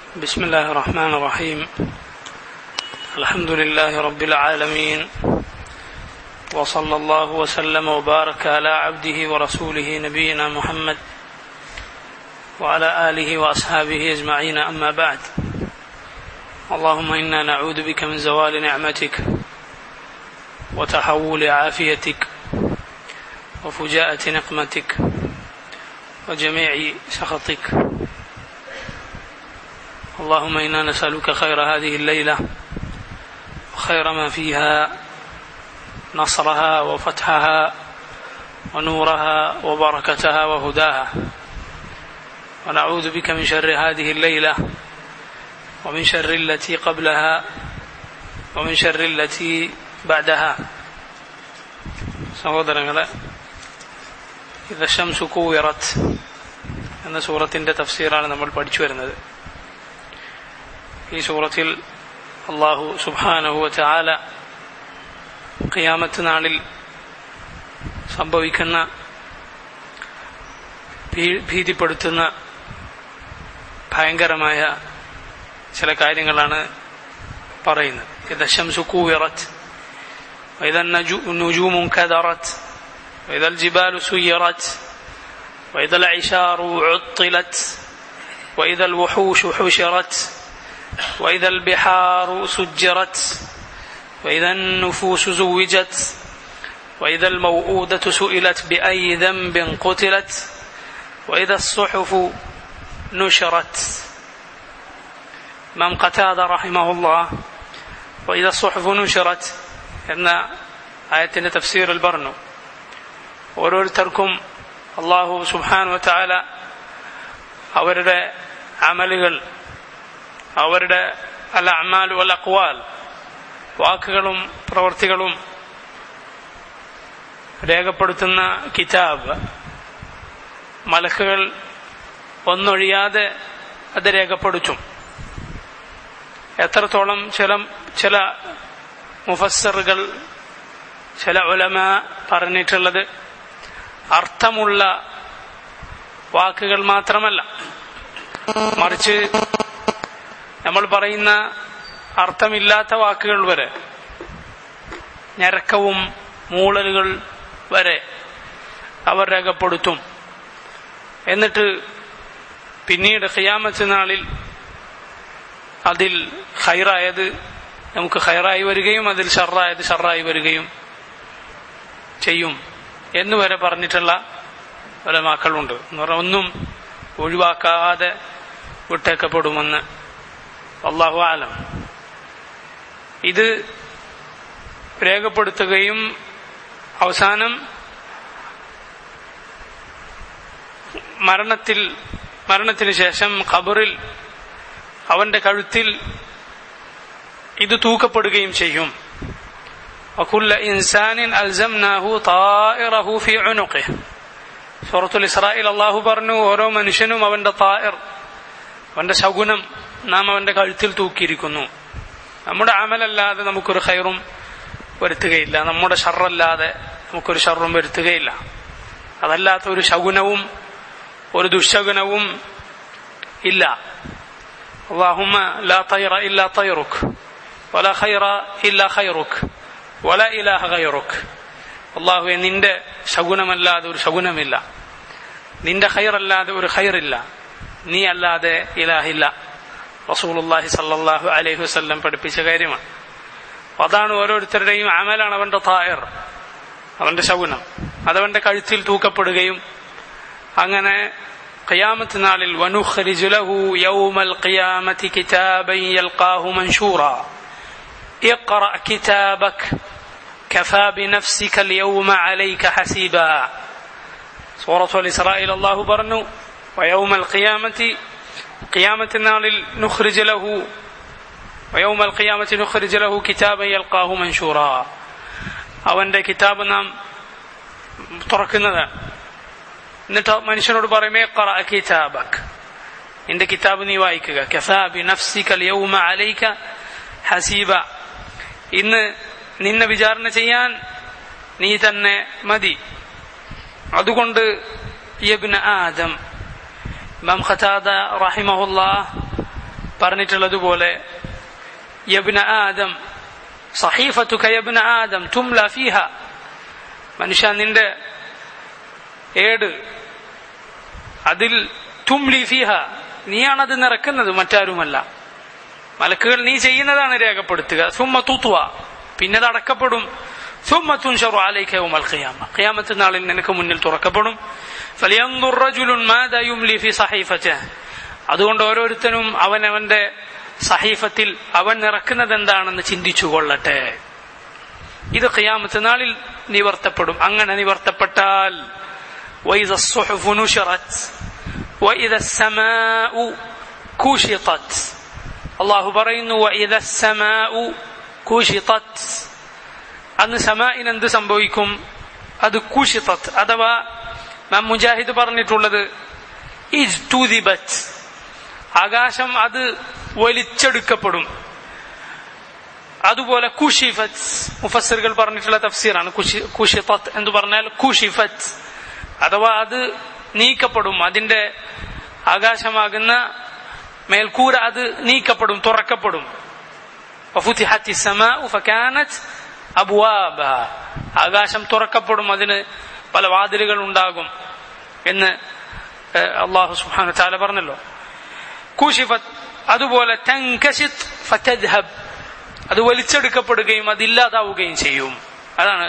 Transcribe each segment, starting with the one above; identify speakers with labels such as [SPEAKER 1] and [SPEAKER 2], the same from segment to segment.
[SPEAKER 1] بسم الله الرحمن الرحيم الحمد لله رب العالمين وصلى الله وسلم وبارك على عبده ورسوله نبينا محمد وعلى اله واصحابه اجمعين اما بعد اللهم انا نعوذ بك من زوال نعمتك وتحول عافيتك وفجاءه نقمتك وجميع سخطك اللهم انا نسالك خير هذه الليله وخير ما فيها نصرها وفتحها ونورها وبركتها وهداها ونعوذ بك من شر هذه الليله ومن شر التي قبلها ومن شر التي بعدها സഹോദരങ്ങളെ ഇത് ഷംസു കൂവിറത്ത് എന്ന സൂറത്തിന്റെ തഫ്സീറാണ് നമ്മൾ പഠിച്ചു വരുന്നത് ഈ സൂറത്തിൽ അള്ളാഹു സുബാനഹുവ ചാല ഖിയാമത്ത് നാളിൽ സംഭവിക്കുന്ന ഭീതിപ്പെടുത്തുന്ന ഭയങ്കരമായ ചില കാര്യങ്ങളാണ് പറയുന്നത് ഇത് ഷംസു കൂവിറത്ത് وإذا النجوم انكدرت وإذا الجبال سيرت وإذا العشار عطلت وإذا الوحوش حشرت وإذا البحار سجرت وإذا النفوس زوجت وإذا الموءودة سئلت بأي ذنب قتلت وإذا الصحف نشرت إمام قتادة رحمه الله وإذا الصحف نشرت എന്ന ആയത്തിന്റെ തഫ്സീറിൽ പറഞ്ഞു ഓരോരുത്തർക്കും അള്ളാഹു സുബാനു താല അവരുടെ അമലുകൾ അവരുടെ അല്ല അമാലു അൽ അക്വാൽ വാക്കുകളും പ്രവൃത്തികളും രേഖപ്പെടുത്തുന്ന കിതാബ് മലക്കുകൾ ഒന്നൊഴിയാതെ അത് രേഖപ്പെടുത്തും എത്രത്തോളം ചില ചില മുഫസ്സറുകൾ ചില ഉലമ പറഞ്ഞിട്ടുള്ളത് അർത്ഥമുള്ള വാക്കുകൾ മാത്രമല്ല മറിച്ച് നമ്മൾ പറയുന്ന അർത്ഥമില്ലാത്ത വാക്കുകൾ വരെ ഞരക്കവും മൂളലുകൾ വരെ അവർ രേഖപ്പെടുത്തും എന്നിട്ട് പിന്നീട് ഖിയാമത്ത് നാളിൽ അതിൽ ഹൈറായത് നമുക്ക് ഹൈറായി വരികയും അതിൽ ഷറായത് ഷറായി വരികയും ചെയ്യും എന്നുവരെ പറഞ്ഞിട്ടുള്ള ഒലമാക്കളുണ്ട് എന്ന് പറഞ്ഞാൽ ഒന്നും ഒഴിവാക്കാതെ വിട്ടേക്കപ്പെടുമെന്ന് അള്ളാഹു ആലം ഇത് രേഖപ്പെടുത്തുകയും അവസാനം മരണത്തിൽ മരണത്തിന് ശേഷം ഖബറിൽ അവന്റെ കഴുത്തിൽ ഇത് തൂക്കപ്പെടുകയും ചെയ്യും وكل إنسان ألزمناه طائره في عنقه സൂറത്തുൽ ഇസ്രായേൽ അള്ളാഹു പറഞ്ഞു ഓരോ മനുഷ്യനും അവന്റെ തായർ അവന്റെ ശകുനം നാം അവന്റെ കഴുത്തിൽ തൂക്കിയിരിക്കുന്നു നമ്മുടെ അമലല്ലാതെ നമുക്കൊരു ഹൈറും വരുത്തുകയില്ല നമ്മുടെ ഷറല്ലാതെ നമുക്കൊരു ഷറും വരുത്തുകയില്ല അതല്ലാത്ത ഒരു ശകുനവും ഒരു ദുശകുനവും ഇല്ല اللهم لا طير إلا طيرك ولا خير إلا خيرك ولا إله غيرك അള്ളാഹുവെ നിന്റെ ശകുനമല്ലാതെ ഒരു ശകുനമില്ല നിന്റെ ഖൈറല്ലാതെ ഒരു ഖൈറില്ല നീ അല്ലാതെ ഇലാഹില്ല റസൂലുള്ളാഹി സല്ലല്ലാഹു അലൈഹി വസല്ലം പഠിപ്പിച്ച കാര്യമാണ് അതാണ് ഓരോരുത്തരുടെയും അമലാണ് അവന്റെ തായർ അവന്റെ ശകുനം അതവന്റെ കഴുത്തിൽ തൂക്കപ്പെടുകയും അങ്ങനെ ഖിയാമത്ത് നാളിൽ വനുഖ്രിജു ലഹു യൗമൽ ഖിയാമത്തി കിതാബൻ യൽഖാഹു മൻശൂറാ اقرأ كتابك كفى بنفسك اليوم عليك حسيبا سورة الإسرائيل الله برنو ويوم القيامة قيامة النار نخرج له ويوم القيامة نخرج له كتابا يلقاه منشورا അവന്റെ കിതാബ് നാം തുറക്കുന്നതാണ് എന്നിട്ട് മനുഷ്യനോട് പറയുമേ കിതാബക് നിന്റെ കിതാബ് നീ വായിക്കുക കഫാ ബി നഫ്സിക യൗമ അലൈക ഹസീബ ഇന്ന് നിന്നെ വിചാരണ ചെയ്യാൻ നീ തന്നെ മതി അതുകൊണ്ട് യബ്ന ആദം ഇമാം ഖതാദ റഹിമഹുല്ലാ പറഞ്ഞിട്ടുള്ളതുപോലെ യബ്ന ആദം സഹീഫത്തുക യബ്ന ആദം തുംല ഫീഹ മനുഷ്യ നിന്റെ ഏട് അതിൽ തുംലി ഫീഹ നീയാണത് നിറക്കുന്നത് മറ്റാരുമല്ല മലക്കുകൾ നീ ചെയ്യുന്നതാണ് രേഖപ്പെടുത്തുക സുമ്മ തുത്തുവ പിന്നെ അത് അടക്കപ്പെടും സുമ്മ തുൻഷറു ആലയിക്കവും അൽഖിയാമ ഖിയാമത്ത് നാളിൽ നിനക്ക് മുന്നിൽ തുറക്കപ്പെടും ഫലിയൻദുർ റജുലുൻ മാദാ യുംലി ഫി സഹീഫത്തിഹി അതുകൊണ്ട് ഓരോരുത്തരും അവനവന്റെ സഹീഫത്തിൽ അവൻ നിറക്കുന്നത് എന്താണെന്ന് ചിന്തിച്ചു കൊള്ളട്ടെ ഇത് ഖിയാമത്ത് നാളിൽ നിവർത്തപ്പെടും അങ്ങനെ നിവർത്തപ്പെട്ടാൽ وإذا الصحف نشرت وإذا السماء كشطت الله പറയുന്നു وإذا السماء كشطت അന്ന് സമാഇന് എന്ത് സംഭവിക്കും അത് കുഷിത്തത്ത് അഥവാ നാം മുജാഹിദ് പറഞ്ഞിട്ടുള്ളത് ഇജ്തുദിബത്ത് ആകാശം അത് വലിച്ചെടുക്കപ്പെടും അതുപോലെ കുഷിഫത്ത് മുഫസറുകൾ പറഞ്ഞിട്ടുള്ള തഫ്സീറാണ് കുഷിഫത്ത് എന്ന് പറഞ്ഞാൽ കുഷിഫത്ത് അഥവാ അത് നീക്കപ്പെടും അതിന്റെ ആകാശമാകുന്ന മേൽക്കൂര അത് നീക്കപ്പെടും തുറക്കപ്പെടും അബുവാബ ആകാശം തുറക്കപ്പെടും അതിന് പല വാതിലുകൾ ഉണ്ടാകും എന്ന് അള്ളാഹു സുഹാന ചാല പറഞ്ഞല്ലോ കൂഷിഫത്ത് അതുപോലെ തങ്കശിത് ഫതദ്ഹബ് അത് വലിച്ചെടുക്കപ്പെടുകയും അത് ഇല്ലാതാവുകയും ചെയ്യും അതാണ്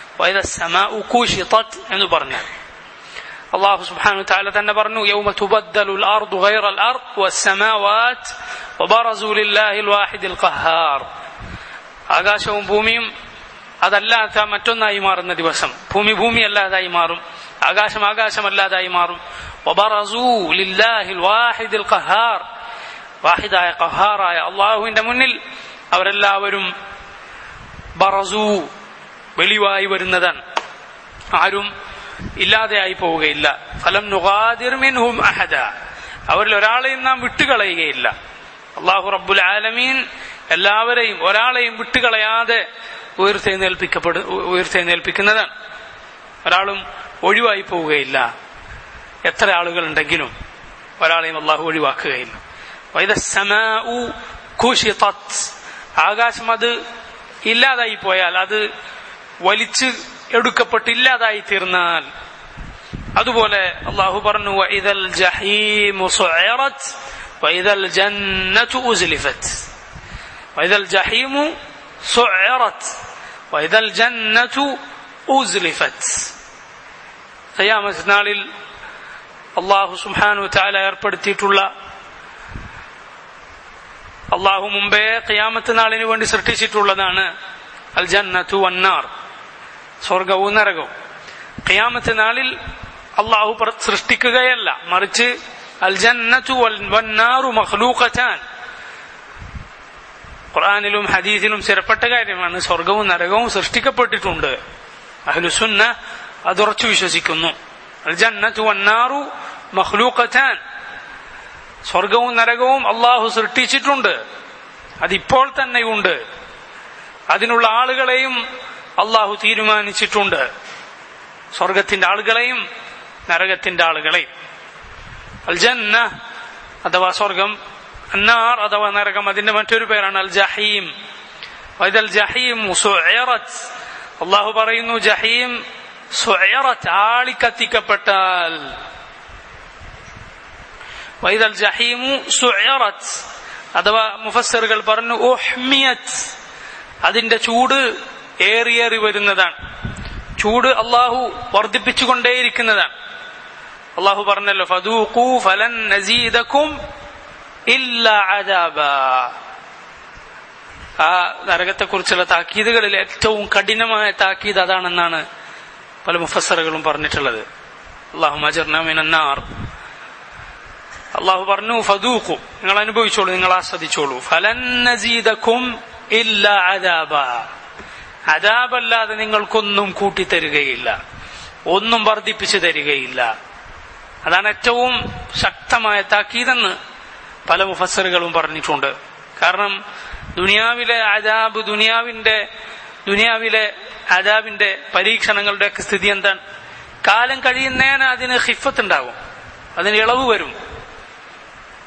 [SPEAKER 1] എന്ന് പറഞ്ഞാൽ അള്ളാഹു സുബ്ഹാനഹു തആല തന്നെ പറഞ്ഞു യൗമ തുബദ്ദലു الارض غير الارض والسماوات وبرزوا لله الواحد القهار ആകാശവും ഭൂമിയും അതല്ലാത്ത മറ്റൊന്നായി മാറുന്ന ദിവസം ഭൂമി ഭൂമി അല്ലാതായി മാറും ആകാശം ആകാശമല്ലാതായി മാറും وبرزوا لله الواحد القهار വാഹിദായ ഖഹാറായ അള്ളാഹുവിന്റെ മുന്നിൽ അവരെല്ലാവരും ബറസു വെളിവായി വരുന്നതാണ് ആരും ഇല്ലാതെയായി പോവുകയില്ല ഫലം നുഗാദിർ മിൻഹും അഹദ അവരിൽ ഒരാളെയും നാം വിട്ടുകളയുകയില്ല അള്ളാഹു റബ്ബുൽ ആലമീൻ എല്ലാവരെയും ഒരാളെയും വിട്ടുകളയാതെ ഉയർത്തെഴുന്നേൽപ്പിക്കപ്പെടു ഉയർത്തെഴുന്നേൽപ്പിക്കുന്നതാണ് ഒരാളും ഒഴിവായി പോവുകയില്ല എത്ര ആളുകൾ ഉണ്ടെങ്കിലും ഒരാളെയും അള്ളാഹു ഒഴിവാക്കുകയില്ല ആകാശം അത് ഇല്ലാതായി പോയാൽ അത് വലിച്ച് എടുക്കപ്പെട്ട് ഇല്ലാതായി തീർന്നാൽ അതുപോലെ അള്ളാഹു പറഞ്ഞു വൈദൽ ജഹീമു സുഅറത് വൈദൽ ജന്നതു ഉസ്ലിഫത് വൈദൽ ജഹീമു സുഅറത് വൈദൽ ജന്നതു ഉസ്ലിഫത് ഖിയാമത്ത് നാളിൽ അള്ളാഹു സുബ്ഹാനഹു തആല ഏർപ്പെടുത്തിയിട്ടുള്ള അള്ളാഹു മുമ്പേ ഖിയാമത്ത് നാളിന് വേണ്ടി സൃഷ്ടിച്ചിട്ടുള്ളതാണ് അൽ ജന്നത്തു വന്നാർ സ്വർഗവും നരകവും ഖിയാമത്ത് നാളിൽ അള്ളാഹു സൃഷ്ടിക്കുകയല്ല മറിച്ച് അൽ ജന്നത്തു വന്നാറു മഖ്ലൂഖത്താൻ ഖുർആനിലും ഹദീസിലും സ്ഥിരപ്പെട്ട കാര്യമാണ് സ്വർഗവും നരകവും സൃഷ്ടിക്കപ്പെട്ടിട്ടുണ്ട് അഹ്ലുസുന്ന അതുറച്ചു വിശ്വസിക്കുന്നു അൽ ജന്നത്തു വന്നാറു മഖ്ലൂഖത്താൻ സ്വർഗവും നരകവും അള്ളാഹു സൃഷ്ടിച്ചിട്ടുണ്ട് അതിപ്പോൾ തന്നെയുണ്ട് അതിനുള്ള ആളുകളെയും അള്ളാഹു തീരുമാനിച്ചിട്ടുണ്ട് സ്വർഗത്തിന്റെ ആളുകളെയും നരകത്തിന്റെ ആളുകളെയും അൽ ജന്ന അഥവാ സ്വർഗം അന്നാർ അഥവാ നരകം അതിന്റെ മറ്റൊരു പേരാണ് അൽ ജഹീം വൈദൽ ജഹീം അള്ളാഹു പറയുന്നു ജഹീം ആളിക്കത്തിക്കപ്പെട്ടാൽ വൈദൽ ജഹീമു സുഅറത് അഥവാ മുഫസ്സറുകൾ പറഞ്ഞു ഉഹ്മിയത് അതിന്റെ ചൂട് ഏറിയേറി വരുന്നതാണ് ചൂട് അള്ളാഹു വർദ്ധിപ്പിച്ചുകൊണ്ടേയിരിക്കുന്നതാണ് അള്ളാഹു പറഞ്ഞല്ലോ ഫദൂഖു ഫലൻ നസീദക്കും ഇല്ല അദാബ ആ നരകത്തെക്കുറിച്ചുള്ള താക്കീതുകളിൽ ഏറ്റവും കഠിനമായ താക്കീത് അതാണെന്നാണ് പല മുഫസ്സറുകളും പറഞ്ഞിട്ടുള്ളത് അള്ളാഹു മജർനാർ അള്ളാഹു പറഞ്ഞു ഫദൂഖു നിങ്ങൾ അനുഭവിച്ചോളൂ നിങ്ങൾ ആസ്വദിച്ചോളൂ ഫലൻ നസീദക്കും ഇല്ല അദാബ അദാബല്ലാതെ നിങ്ങൾക്കൊന്നും കൂട്ടിത്തരികയില്ല ഒന്നും വർദ്ധിപ്പിച്ചു തരികയില്ല അതാണ് ഏറ്റവും ശക്തമായ താക്കീതെന്ന് പല മുഫസറുകളും പറഞ്ഞിട്ടുണ്ട് കാരണം ദുനിയാവിലെ അദാബ് ദുനിയാവിന്റെ ദുനിയാവിലെ അദാബിന്റെ പരീക്ഷണങ്ങളുടെ ഒക്കെ സ്ഥിതി എന്താണ് കാലം കഴിയുന്നേന് അതിന് ഹിഫത്ത് ഉണ്ടാകും അതിന് ഇളവ് വരും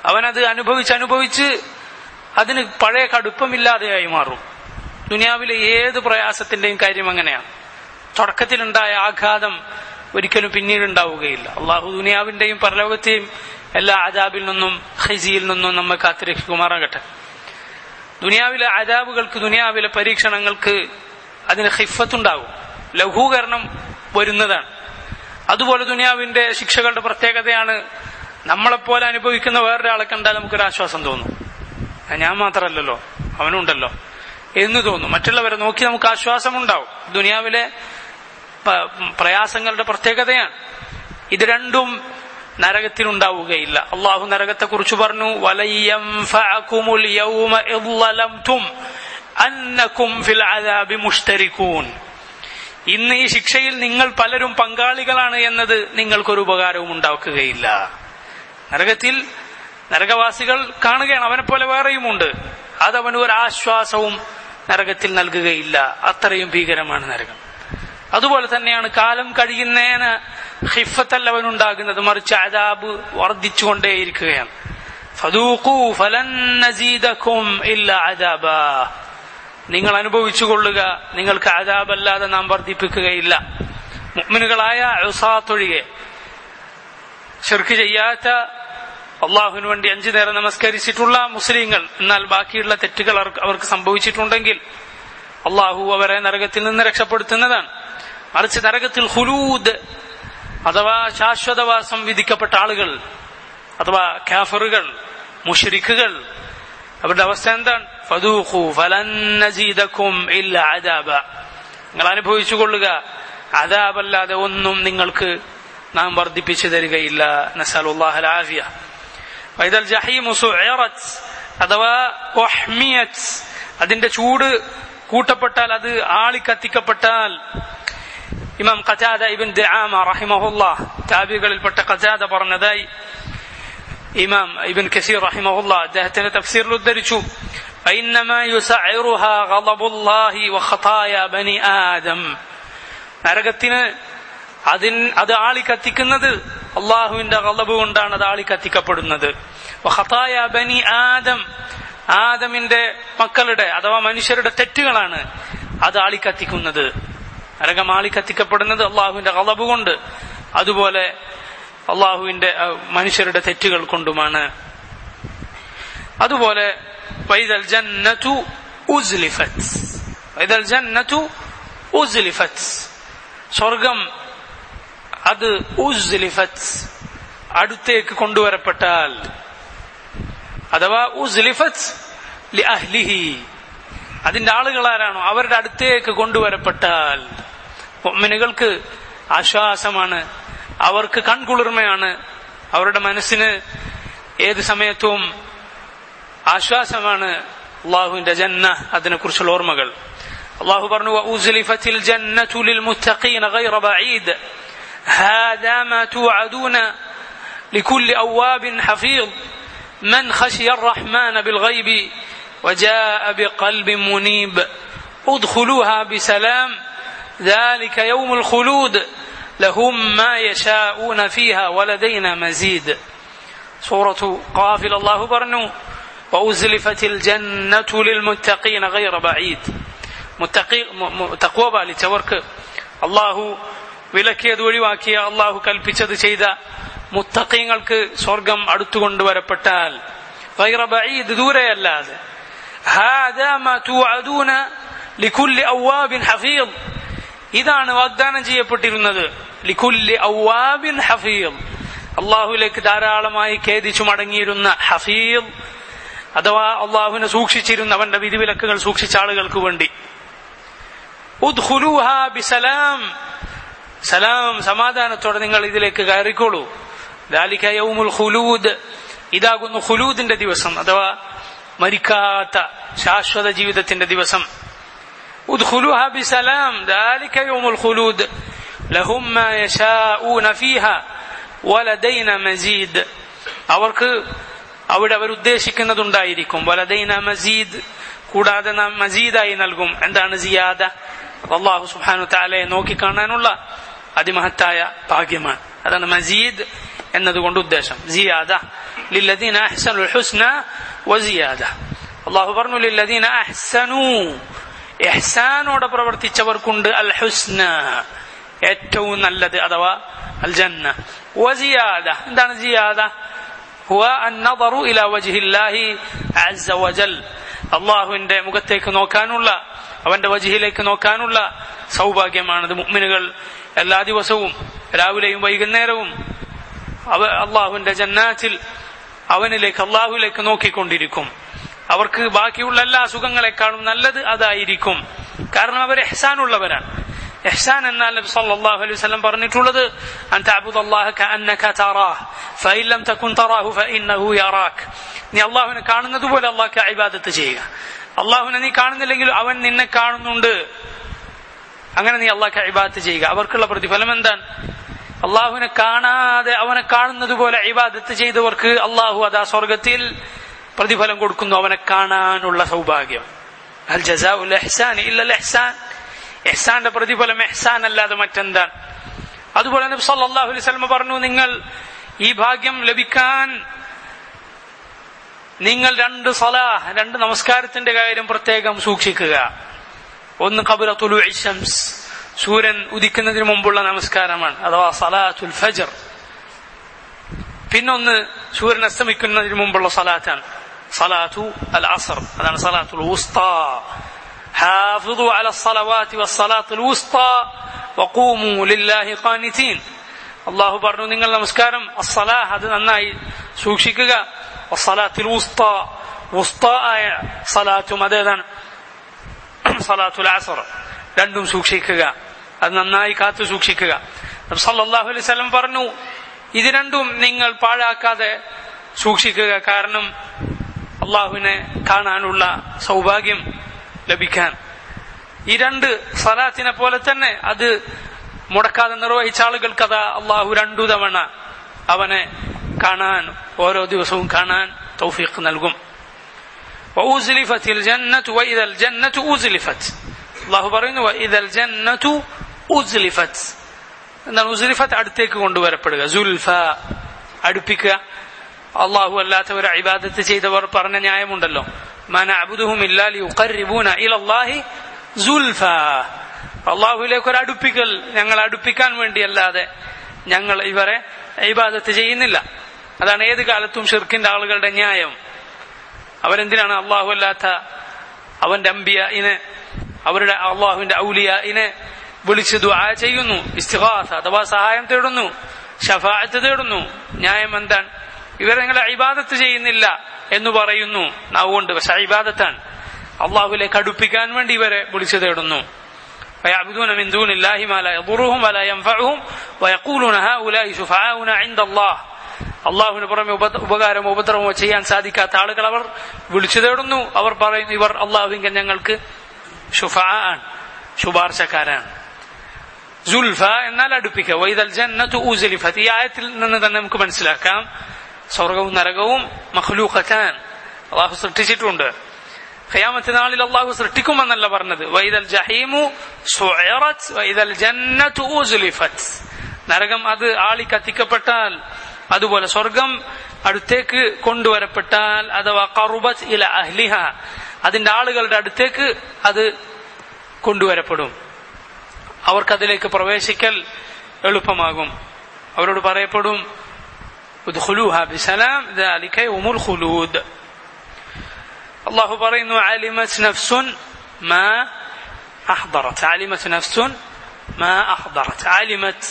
[SPEAKER 1] അവനത് അനുഭവിച്ച് അനുഭവിച്ച് അതിന് പഴയ കടുപ്പമില്ലാതെയായി മാറും ദുനിയാവിലെ ഏത് പ്രയാസത്തിന്റെയും കാര്യം അങ്ങനെയാണ് തുടക്കത്തിലുണ്ടായ ആഘാതം ഒരിക്കലും പിന്നീട് ഉണ്ടാവുകയില്ല അള്ളാഹു ദുനിയാവിന്റെയും പരലോകത്തെയും എല്ലാ അജാബിൽ നിന്നും ഹൈസിയിൽ നിന്നും നമ്മെ കാത്തിരക്ഷിക്കുമാറാകട്ടെ ദുനിയാവിലെ അജാബുകൾക്ക് ദുനിയാവിലെ പരീക്ഷണങ്ങൾക്ക് അതിന് ഹിഫത്തുണ്ടാകും ലഘൂകരണം വരുന്നതാണ് അതുപോലെ ദുനിയാവിന്റെ ശിക്ഷകളുടെ പ്രത്യേകതയാണ് നമ്മളെപ്പോലെ അനുഭവിക്കുന്ന വേറൊരാളെ കണ്ടാൽ നമുക്കൊരു ആശ്വാസം തോന്നും ആ, ഞാൻ മാത്രമല്ലല്ലോ അവനുണ്ടല്ലോ എന്ന് തോന്നും മറ്റുള്ളവരെ നോക്കി നമുക്ക് ആശ്വാസമുണ്ടാവും ദുനിയാവിലെ പ- പ്രയാസങ്ങളുടെ പ്രത്യേകതയാണ് ഇത് രണ്ടും നരകത്തിലുണ്ടാവുകയില്ല അള്ളാഹു നരകത്തെ കുറിച്ച് പറഞ്ഞു വലയ്യംഫഅകുമുൽ യൗമ ഇദ് ളലംതും അന്നകും ഫിൽ അദാബി മുഷ്തരികൂൻ ഇന്ന് ഈ ശിക്ഷയിൽ നിങ്ങൾ പലരും പങ്കാളികളാണ് എന്നത് നിങ്ങൾക്കൊരു ഉപകാരവും ഉണ്ടാക്കുകയില്ല നരകത്തിൽ നരകവാസികൾ കാണുകയാണ് അവനെ പോലെ വേറെയുമുണ്ട് അതവന് ഒരു ആശ്വാസവും നരകത്തിൽ നൽകുകയില്ല അത്രയും ഭീകരമാണ് നരകം അതുപോലെ തന്നെയാണ് കാലം കഴിയുന്നേന് ഹിഫത്തല്ല അവനുണ്ടാകുന്നത് മറിച്ച് അതാബ് വർദ്ധിച്ചുകൊണ്ടേയിരിക്കുകയാണ് ഫദൂഖൂ ഫലൻ നസീദക്കും ഇല്ല അദാബാ നിങ്ങൾ അനുഭവിച്ചു കൊള്ളുക നിങ്ങൾക്ക് അതാബല്ലാതെ നാം വർദ്ധിപ്പിക്കുകയില്ല മുഅ്മിനുകളായ ഉസാത്തൊഴികെ ഷിർക്ക് ചെയ്യാത്ത അള്ളാഹുവിന് വേണ്ടി അഞ്ചു നേരം നമസ്കരിച്ചിട്ടുള്ള മുസ്ലിങ്ങൾ എന്നാൽ ബാക്കിയുള്ള തെറ്റുകൾ അവർക്ക് അവർക്ക് സംഭവിച്ചിട്ടുണ്ടെങ്കിൽ അള്ളാഹു അവരെ നരകത്തിൽ നിന്ന് രക്ഷപ്പെടുത്തുന്നതാണ് മറിച്ച് നരകത്തിൽ ഹുലൂദ് അഥവാ ശാശ്വതവാസം വിധിക്കപ്പെട്ട ആളുകൾ അഥവാ കാഫറുകൾ മുഷരിക്കുകൾ അവരുടെ അവസ്ഥ എന്താണ് ഫദൂഖു ഫലൻ നസീദക്കും ഇല്ല അദാബ നിങ്ങൾ അനുഭവിച്ചു കൊള്ളുക അദാബല്ലാതെ ഒന്നും നിങ്ങൾക്ക് നാം വർദ്ധിപ്പിച്ചു തരികയില്ല നസലുല്ലാഹൽ ആഫിയ വൈദൽ ജഹീമു സുഇറത് അഥവാ ഒഹ്മിയത് അതിന്റെ ചൂട് കൂട്ടപ്പെട്ടാൽ അത് ആളി കത്തിക്കപ്പെട്ടാൽ ഇമാം ഖജാദ ഇബിൻ ദആമ റഹിമഹുല്ലാ താബികളിൽപ്പെട്ട ഖജാദ പറഞ്ഞതായി ഇമാം ഇബിൻ കസീർ റഹിമഹുല്ലാ അദ്ദേഹത്തിന്റെ തഫ്സീറിൽ ഉദ്ധരിച്ചു فإنما يسعرها غضب الله وخطايا بني آدم നരകത്തിന് അതിൻ അത് ആളി കത്തിക്കുന്നത് അള്ളാഹുവിന്റെ കളബ് കൊണ്ടാണ് അത് ആളി കത്തിക്കപ്പെടുന്നത് വഖതായ ബനി ആദം ആദമിന്റെ മക്കളുടെ അഥവാ മനുഷ്യരുടെ തെറ്റുകളാണ് അത് ആളി കത്തിക്കുന്നത് നരകം ആളി കത്തിക്കപ്പെടുന്നത് അള്ളാഹുവിന്റെ കളബ് കൊണ്ട് അതുപോലെ അള്ളാഹുവിന്റെ അഹ്, മനുഷ്യരുടെ തെറ്റുകൾ കൊണ്ടുമാണ് അതുപോലെ വൈദൽ ജന്നതു ഉസ്ലിഫത്ത് വൈദൽ ജന്നതു ഉസ്ലിഫത്ത് സ്വർഗം അത് ഉസ്ലിഫത്ത് അടുത്തേക്ക് കൊണ്ടുവരപ്പെട്ടാൽ അഥവാ ഉസ്ലിഫത്ത് ലി അഹ്ലിഹി അതിന്റെ ആളുകൾ ആരാണോ അവരുടെ അടുത്തേക്ക് കൊണ്ടുവരപ്പെട്ടാൽ മുഅ്മിനുകൾക്ക് ആശ്വാസമാണ് അവർക്ക് കൺകുളിർമയാണ് അവരുടെ മനസ്സിന് ഏത് സമയത്തും ആശ്വാസമാണ് അള്ളാഹുവിന്റെ ജന്ന അതിനെക്കുറിച്ചുള്ള ഓർമ്മകൾ അള്ളാഹു പറഞ്ഞു وأزلفت الجنة للمتقين غير بعيد هذا ما توعدون لكل أواب حفيظ من خشي الرحمن بالغيب وجاء بقلب منيب ادخلوها بسلام ذلك يوم الخلود لهم ما يشاءون فيها ولدينا مزيد سورة قافل الله برنو وأزلفت الجنة للمتقين غير بعيد മുത്തഖി തക്വ പാലിച്ചവർക്ക് അള്ളാഹു വിലക്കിയത് ഒഴിവാക്കിയ അള്ളാഹു കൽപ്പിച്ചത് ചെയ്ത മുത്തഖീങ്ങൾക്ക് സ്വർഗം അടുത്തുകൊണ്ടുവരപ്പെട്ടാൽ غير بعيد ദൂരെയല്ലാതെ هذا ما توعدون لكل أواب حفيظ ഇതാണ് വാഗ്ദാനം ചെയ്യപ്പെട്ടിരുന്നത് ലിക്കുല്ലി ഔവാബിൻ ഹഫീൽ അള്ളാഹുലേക്ക് ധാരാളമായി ഖേദിച്ചു മടങ്ങിയിരുന്ന ഹഫീൽ അഥവാ അള്ളാഹുവിനെ സൂക്ഷിച്ചിരുന്ന അവന്റെ വിധിവിലക്കുകൾ സൂക്ഷിച്ച ആളുകൾക്ക് വേണ്ടി ഉദ്ഖുലൂഹ ബിസലാം സലാം സമാധാനത്തോടെ നിങ്ങൾ ഇതിലേക്ക് കയറിക്കോളൂ ദാലിക യൗമുൽ ഖുലൂദ് ഇതാകുന്നു ഖുലൂദിന്റെ ദിവസം അഥവാ മരിക്കാത്ത ശാശ്വത ജീവിതത്തിന്റെ ദിവസം ادخلوها بسلام ذلك يوم الخلود لهم ما يشاءون فيها ولدينا مزيد അവർക്ക് അവിടെ അവർ ഉദ്ദേശിക്കുന്നതുണ്ടായിരിക്കും വലദൈന മസീദ് കൂടാതെ നാം മസീദായി നൽകും എന്താണ് സിയാദ അള്ളാഹു സുബാനു താലയെ നോക്കിക്കാണാനുള്ള അതിമഹത്തായ ഭാഗ്യമാണ് അതാണ് മസീദ് എന്നതുകൊണ്ട് ഉദ്ദേശം സിയാദ ലില്ലദീന അഹ്സനുൽ ഹുസ്ന വസിയാദ അള്ളാഹു പറഞ്ഞു ലില്ലദീന അഹ്സനു എഹ്സാനോടെ പ്രവർത്തിച്ചവർക്കുണ്ട് അൽ ഹുസ്ന ഏറ്റവും നല്ലത് അഥവാ അൽ ജന്ന വസിയാദ എന്താണ് ജിയാദ هو النظر إلى وجه الله عز وجل അള്ളാഹുവിന്റെ മുഖത്തേക്ക് നോക്കാനുള്ള അവന്റെ വജിഹിലേക്ക് നോക്കാനുള്ള സൗഭാഗ്യമാണത് മുഅ്മിനുകൾ എല്ലാ ദിവസവും രാവിലെയും വൈകുന്നേരവും അവ അള്ളാഹുവിന്റെ ജന്നാത്തിൽ അവനിലേക്ക് അള്ളാഹുവിലേക്ക് നോക്കിക്കൊണ്ടിരിക്കും അവർക്ക് ബാക്കിയുള്ള എല്ലാ സുഖങ്ങളെക്കാളും നല്ലത് അതായിരിക്കും കാരണം അവർ എഹ്സാനുള്ളവരാണ് എഹ്സാൻ എന്നാൽ നബി സല്ലല്ലാഹു അലൈഹി വസല്ലം പറഞ്ഞിട്ടുള്ളത് അൻ തഅബുദല്ലാഹ കഅന്നക തറാഹ് ഫഇൻ ലം തകുൻ തറാഹു ഫഇന്നഹു യറാക് നീ അള്ളാഹുവിനെ കാണുന്നത് പോലെ അള്ളാഹ്ക്ക് ഇബാദത്ത് ചെയ്യുക അള്ളാഹുവിനെ നീ കാണുന്നില്ലെങ്കിൽ അവൻ നിന്നെ കാണുന്നുണ്ട് അങ്ങനെ നീ അള്ളാഹ്ക്ക് ഇബാദത്ത് ചെയ്യുക അവർക്കുള്ള പ്രതിഫലം എന്താണ് അള്ളാഹുവിനെ കാണാതെ അവനെ കാണുന്നത് പോലെ ഇബാദത്ത് ചെയ്തവർക്ക് അള്ളാഹു അതാ സ്വർഗത്തിൽ പ്രതിഫലം കൊടുക്കുന്നു അവനെ കാണാനുള്ള സൗഭാഗ്യം അൽ ജസാ ഉൽ എഹ്സാൻ ഇല്ല എഹ്സാൻ എഹ്സാന്റെ പ്രതിഫലം എഹ്സാൻ അല്ലാതെ മറ്റെന്താണ് അതുപോലെ നബി സല്ലല്ലാഹു അലൈഹി വസല്ലം പറഞ്ഞു നിങ്ങൾ ഈ ഭാഗ്യം ലഭിക്കാൻ നിങ്ങൾ രണ്ട് സലാഹ് രണ്ട് നമസ്കാരത്തിന്റെ കാര്യം പ്രത്യേകം സൂക്ഷിക്കുക ഒന്ന് കബുറത്തുലു ഷംസ് സൂര്യൻ ഉദിക്കുന്നതിന് മുമ്പുള്ള നമസ്കാരമാണ് അഥവാ സലാത്തുൽ ഫജർ പിന്നൊന്ന് സൂര്യൻ അസ്തമിക്കുന്നതിന് മുമ്പുള്ള സലാത്താണ് സലാത്തു അൽ അസർ അതാണ് സലാത്തുൽ ഉസ്താ حافظوا على الصلوات والصلاة الوسطى وقوموا لله قانتين അള്ളാഹു പറഞ്ഞു നിങ്ങൾ നമസ്കാരം അസ്സലാഹ് അത് നന്നായി സൂക്ഷിക്കുക വസ്സലാത്തിൽ ഉസ്ത ഉസ്ത ആയ സലാത്തും അതേതാണ് സലാത്തുൽ അസർ രണ്ടും സൂക്ഷിക്കുക അത് നന്നായി കാത്തു സൂക്ഷിക്കുക സല്ലല്ലാഹു അലൈഹി വസല്ലം പറഞ്ഞു ഇത് രണ്ടും നിങ്ങൾ പാഴാക്കാതെ സൂക്ഷിക്കുക കാരണം അള്ളാഹുവിനെ കാണാനുള്ള സൗഭാഗ്യം ലഭിക്കാൻ ഈ രണ്ട് സലാത്തിനെ പോലെ തന്നെ അത് മുടക്കാതെ നിർവഹിച്ച ആളുകൾക്ക് അതാ അള്ളാഹു രണ്ടു തവണ അവനെ കാണാൻ ഓരോ ദിവസവും കാണാൻ തൗഫീഖ് നൽകും وأزلفت الجنة وإذا الجنة أزلفت الله പറയുന്നു وإذا الجنة أزلفت എന്താണ് ഉസ്ലിഫത്ത് അടുത്തേക്ക് കൊണ്ടുവരപ്പെടുക സുൽഫ അടുപ്പിക്കുക അള്ളാഹു അല്ലാത്തവരെ ഇബാദത്ത് ചെയ്തവർ പറഞ്ഞ ന്യായമുണ്ടല്ലോ മന അബുദുഹും ഇല്ലാലി ഉഖർരിബൂന ഇലല്ലാഹി സുൽഫ അള്ളാഹുലേക്ക് ഒരു അടുപ്പിക്കൽ ഞങ്ങൾ അടുപ്പിക്കാൻ വേണ്ടിയല്ലാതെ ഞങ്ങൾ ഇവരെ ഇബാദത്ത് ചെയ്യുന്നില്ല അതാണ് ഏത് കാലത്തും ഷിർക്കിന്റെ ആളുകളുടെ ന്യായം അവരെന്തിനാണ് അള്ളാഹു അല്ലാത്ത അവന്റെ അമ്പിയനെ അവരുടെ അള്ളാഹുവിന്റെ ഔലിയനെ വിളിച്ച് ദുആ ചെയ്യുന്നു ഇസ്തിഹാസ അഥവാ സഹായം തേടുന്നു ഷഫായത്ത് തേടുന്നു ന്യായം എന്താണ് ഇവർ നിങ്ങളെ ഇബാദത്ത് ചെയ്യുന്നില്ല എന്ന് പറയുന്നു നാവുകൊണ്ട് പക്ഷെ ഇബാദത്താണ് അള്ളാഹുലേക്ക് അടുപ്പിക്കാൻ വേണ്ടി ഇവരെ വിളിച്ചു തേടുന്നു ويعبدون من دون الله ما لا يضرهم ولا ينفعهم ويقولون هؤلاء شفعاؤنا عند الله അള്ളാഹുവിന് പുറമെ ഉപകാരമോ ഉപദ്രവമോ ചെയ്യാൻ സാധിക്കാത്ത ആളുകൾ അവർ വിളിച്ചു തേടുന്നു അവർ പറയുന്നു ഇവർ അള്ളാഹുവിങ്കൽ ഞങ്ങൾക്ക് ഷുഫാ ആണ് ശുപാർശക്കാരാണ് സുൽഫ എന്നാൽ അടുപ്പിക്കുക വൈദൽ ജന്നത്തു ഊസലിഫത്ത് ഈ ആയത്തിൽ നിന്ന് തന്നെ നമുക്ക് മനസ്സിലാക്കാം സ്വർഗവും നരകവും മഖ്ലൂഖത്താൻ അള്ളാഹു സൃഷ്ടിച്ചിട്ടുണ്ട് ഖിയാമത്ത് നാളിൽ അള്ളാഹു സൃഷ്ടിക്കുമെന്നല്ല പറഞ്ഞത് വൈദൽ ജഹീമു സുഇറത് വൈദൽ ജന്നത്തു ഊസലിഫത്ത് നരകം അത് ആളി കത്തിക്കപ്പെട്ടാൽ അതുപോലെ സ്വർഗം അടുത്തേക്ക് കൊണ്ടുവരപ്പെട്ടാൽ അഥവാ കറുബത്ത് ഇല അഹ്ലിഹ അതിന്റെ ആളുകളുടെ അടുത്തേക്ക് അത് കൊണ്ടുവരപ്പെടും അവർക്കതിലേക്ക് പ്രവേശിക്കൽ എളുപ്പമാകും അവരോട് പറയപ്പെടും ادخلوها بسلام ذلك يوم الخلود الله പറയുന്നു علمت نفس ما أحضرت علمت نفس ما أحضرت علمت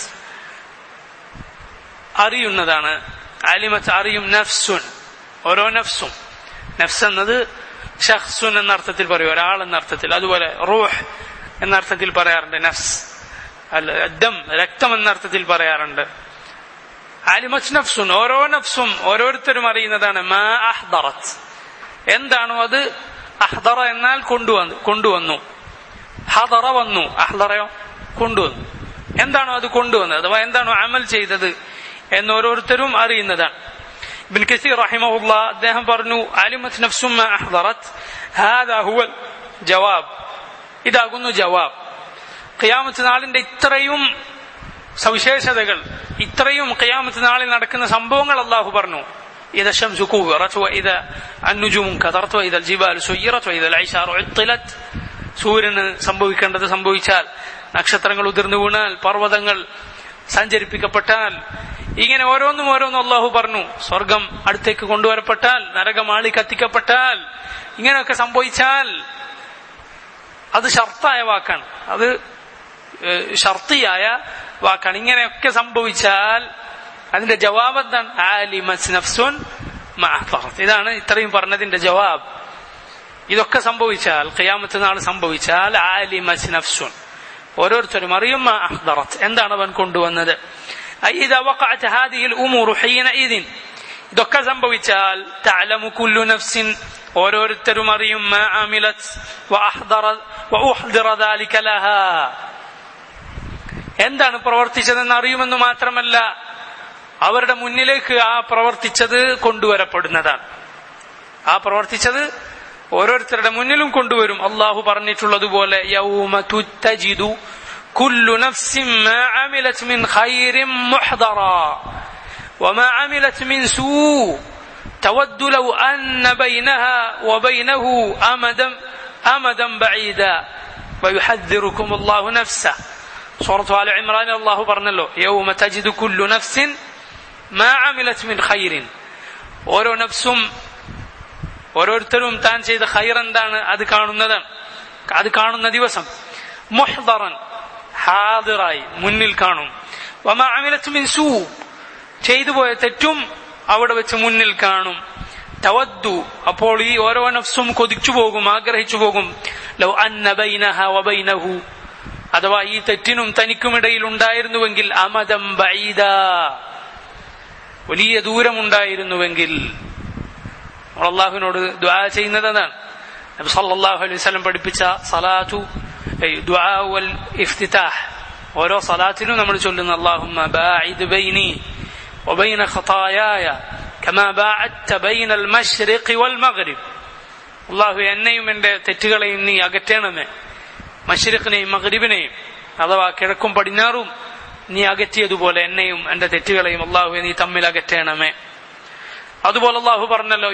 [SPEAKER 1] അറിയുന്നതാണ് അലിമത്ത് അറിയും നഫ്സുൻ ഓരോ നഫ്സും നഫ്സ് എന്നത് ഷഹ്സുൻ എന്ന അർത്ഥത്തിൽ പറയും ഒരാൾ എന്ന അർത്ഥത്തിൽ അതുപോലെ റൂഹ് എന്ന അർത്ഥത്തിൽ പറയാറുണ്ട് നഫ്സ് ദം രക്തം എന്ന അർത്ഥത്തിൽ പറയാറുണ്ട് അലിമത്ത് നഫ്സുൻ ഓരോ നഫ്സും ഓരോരുത്തരും അറിയുന്നതാണ് മാ അഹ്ദറത്ത് എന്താണോ അത് അഹ്ദറ എന്നാൽ കൊണ്ടുവന്നു കൊണ്ടുവന്നു ഹദറ വന്നു അഹ്ദറയോ കൊണ്ടുവന്നു എന്താണോ അത് കൊണ്ടുവന്നത് അഥവാ എന്താണോ അമൽ ചെയ്തത് എന്ന് ഓരോരുത്തരും അറിയുന്നതാണ് ഇബിൻ കസീർ റഹിമഹുല്ല അദ്ദേഹം പറഞ്ഞു അലിമത്ത് നഫ്സുമ്മ അഹ്ദറത്ത് ഹാദാ ഹുവൽ ജവാബ് ഇതാകുന്നു ജവാബ് ഖിയാമത്ത് നാളിന്റെ ഇത്രയും സവിശേഷതകൾ ഇത്രയും ഖിയാമത്ത് നാളിൽ നടക്കുന്ന സംഭവങ്ങൾ അള്ളാഹു പറഞ്ഞു إذا الشمس كورت وإذا النجوم انكثرت وإذا الجبال سيرت وإذا العشار عطلت സൂര്യന് സംഭവിക്കേണ്ടത് സംഭവിച്ചാൽ നക്ഷത്രങ്ങൾ ഉതിർന്നു വീണാൽ പർവ്വതങ്ങൾ സഞ്ചരിപ്പിക്കപ്പെട്ടാൽ ഇങ്ങനെ ഓരോന്നും ഓരോന്നും അള്ളാഹു പറഞ്ഞു സ്വർഗം അടുത്തേക്ക് കൊണ്ടുവരപ്പെട്ടാൽ നരകമാളി കത്തിക്കപ്പെട്ടാൽ ഇങ്ങനെയൊക്കെ സംഭവിച്ചാൽ അത് ഷർത്തായ വാക്കാണ് അത് ഷർത്തിയായ വാക്കാണ് ഇങ്ങനെയൊക്കെ സംഭവിച്ചാൽ അതിന്റെ ജവാബ് എന്താണ് ആലിമസ് നഫ്സുൻ ഇതാണ് ഇത്രയും പറഞ്ഞതിന്റെ ജവാബ് ഇതൊക്കെ സംഭവിച്ചാൽ ഖിയാമത്ത് നാൾ സംഭവിച്ചാൽ ആലിമസ് നഫ്സുൻ ഓരോരുത്തരും അറിയും അഹ്ദറത്ത് എന്താണ് അവൻ കൊണ്ടുവന്നത് إذا وقعت هذه الأمور حينئذ ഇതൊക്കെ സംഭവിച്ചാൽ تعلم كل نفس ഓരോരുത്തരും അറിയും ما عملت وأحضر وأحضر ذلك لها എന്താണ് പ്രവർത്തിച്ചതെന്ന് അറിയുമെന്ന് മാത്രമല്ല അവരുടെ മുന്നിലേക്ക് ആ പ്രവർത്തിച്ചത് കൊണ്ടുവരപ്പെടുന്നതാണ് ആ പ്രവർത്തിച്ചത് ഓരോരുത്തരുടെ മുന്നിലും കൊണ്ടുവരും അള്ളാഹു പറഞ്ഞിട്ടുള്ളതുപോലെ യൗമ തുത്തജിദു കുല്ലു നഫ്സിൻ മാ അമിലത് മിൻ ഖൈറിൻ മുഹ്ദറ وما عملت من سوء تود لو أن بينها وبينه أمدا أمدا بعيدا ويحذركم الله نفسه സൂറത്ത് ആല ഇമ്രാൻ അള്ളാഹു പറഞ്ഞല്ലോ യൗമ തജിദു കുല്ലു നഫ്സിൻ മാ അമിലത് മിൻ ഖൈറിൻ ഓരോ നഫ്സും ഓരോരുത്തരും താൻ ചെയ്ത ഖൈർ എന്താണ് അത് കാണുന്നതാണ് അത് കാണുന്ന ദിവസം മുഹ്ദറൻ ഹാദിറായി മുന്നിൽ കാണും വമാ അമിലത് മിൻ സൂ ചെയ്തു പോയ തെറ്റും അവിടെ വെച്ച് മുന്നിൽ കാണും തവദ്ദു അപ്പോൾ ഈ ഓരോ നഫ്സും കൊതിച്ചു പോകും ആഗ്രഹിച്ചു പോകും ലൗ അന്ന ബൈനഹ വബൈനഹു അഥവാ ഈ തെറ്റിനും തനിക്കുമിടയിൽ ഉണ്ടായിരുന്നുവെങ്കിൽ അമദം ബൈദ വലിയ ദൂരമുണ്ടായിരുന്നുവെങ്കിൽ നമ്മൾ അള്ളാഹുവിനോട് ദ്വാ ചെയ്യുന്നത് അതാണ് നബി സല്ലല്ലാഹു അലൈഹി വസല്ലം പഠിപ്പിച്ച സലാത്തു ദുആ വൽ ഇഫ്തിതാഹ് ഓരോ സലാത്തിനും നമ്മൾ ചൊല്ലുന്ന അല്ലാഹുമ്മ ബാഇദ് ബൈനി വബൈന ഖതായായ കമാ ബാഅത്ത ബൈന അൽ മശ്രിഖി വൽ മഗ്രിബ് അല്ലാഹു എന്നെയും എന്റെ തെറ്റുകളെയും നീ അകറ്റണമേ മഷരിഖിനെയും മഗ്രിബിനെയും അഥവാ കിഴക്കും പടിഞ്ഞാറും നീ അകറ്റിയതുപോലെ എന്നെയും എന്റെ തെറ്റുകളെയും അള്ളാഹു നീ തമ്മിൽ അകറ്റണമേ അതുപോലെ അള്ളാഹു പറഞ്ഞല്ലോ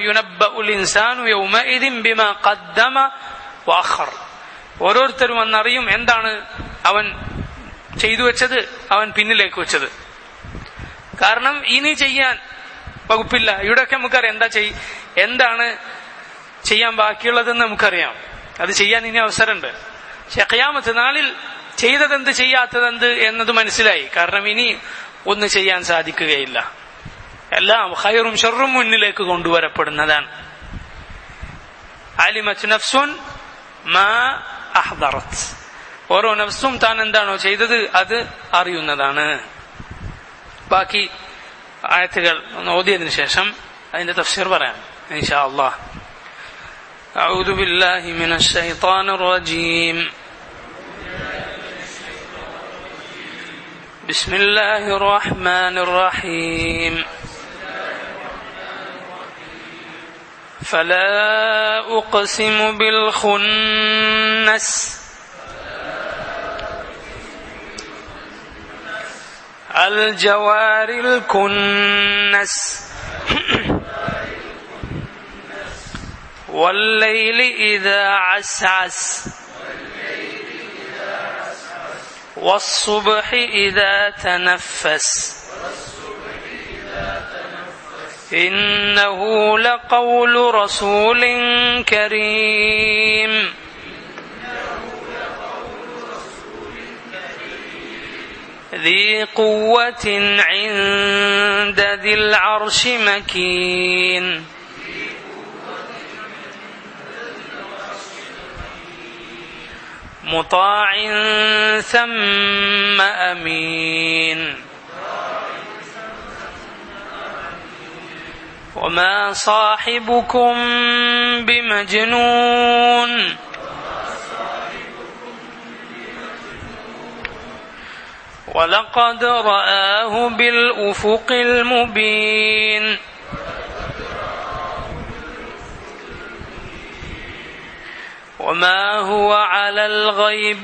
[SPEAKER 1] ഓരോരുത്തരും അന്നറിയും എന്താണ് അവൻ ചെയ്തു വെച്ചത് അവൻ പിന്നിലേക്ക് വെച്ചത് കാരണം ഇനി ചെയ്യാൻ വകുപ്പില്ല ഇവിടെയൊക്കെ നമുക്കറിയാം എന്താ ചെയ് എന്താണ് ചെയ്യാൻ ബാക്കിയുള്ളതെന്ന് നമുക്കറിയാം അത് ചെയ്യാൻ ഇനി അവസരമുണ്ട് പക്ഷെ ഖിയാമത്ത് നാളിൽ ചെയ്തതെന്ത് ചെയ്യാത്തതെന്ത് എന്നത് മനസ്സിലായി കാരണം ഇനി ഒന്നും ചെയ്യാൻ സാധിക്കുകയില്ല എല്ലാം ഹൈറും ഷെറും മുന്നിലേക്ക് കൊണ്ടുവരപ്പെടുന്നതാണ് അലിമത്ത് നഫ്സുൻ മാ അഹ്ദറത്ത് ഓരോ നഫ്സും താൻ എന്താണോ ചെയ്തത് അത് അറിയുന്നതാണ് ബാക്കി ആയത്തുകൾ ഒന്ന് ഓതിയതിനു ശേഷം അതിന്റെ തഫ്സീർ പറയാം ഇൻഷാ അള്ളാഹ് أعوذ بالله من الشيطان الرجيم بسم الله الرحمن الرحيم فلا أقسم بالخنس الجوار الكنس والليل إذا عسعس والصبح إذا تنفس إنه لقول رسول كريم ذي قوة عند ذي العرش مكين مطاع ثم امين وما صاحبكم بمجنون ولقد رآه بالأفق المبين وما هو على الغيب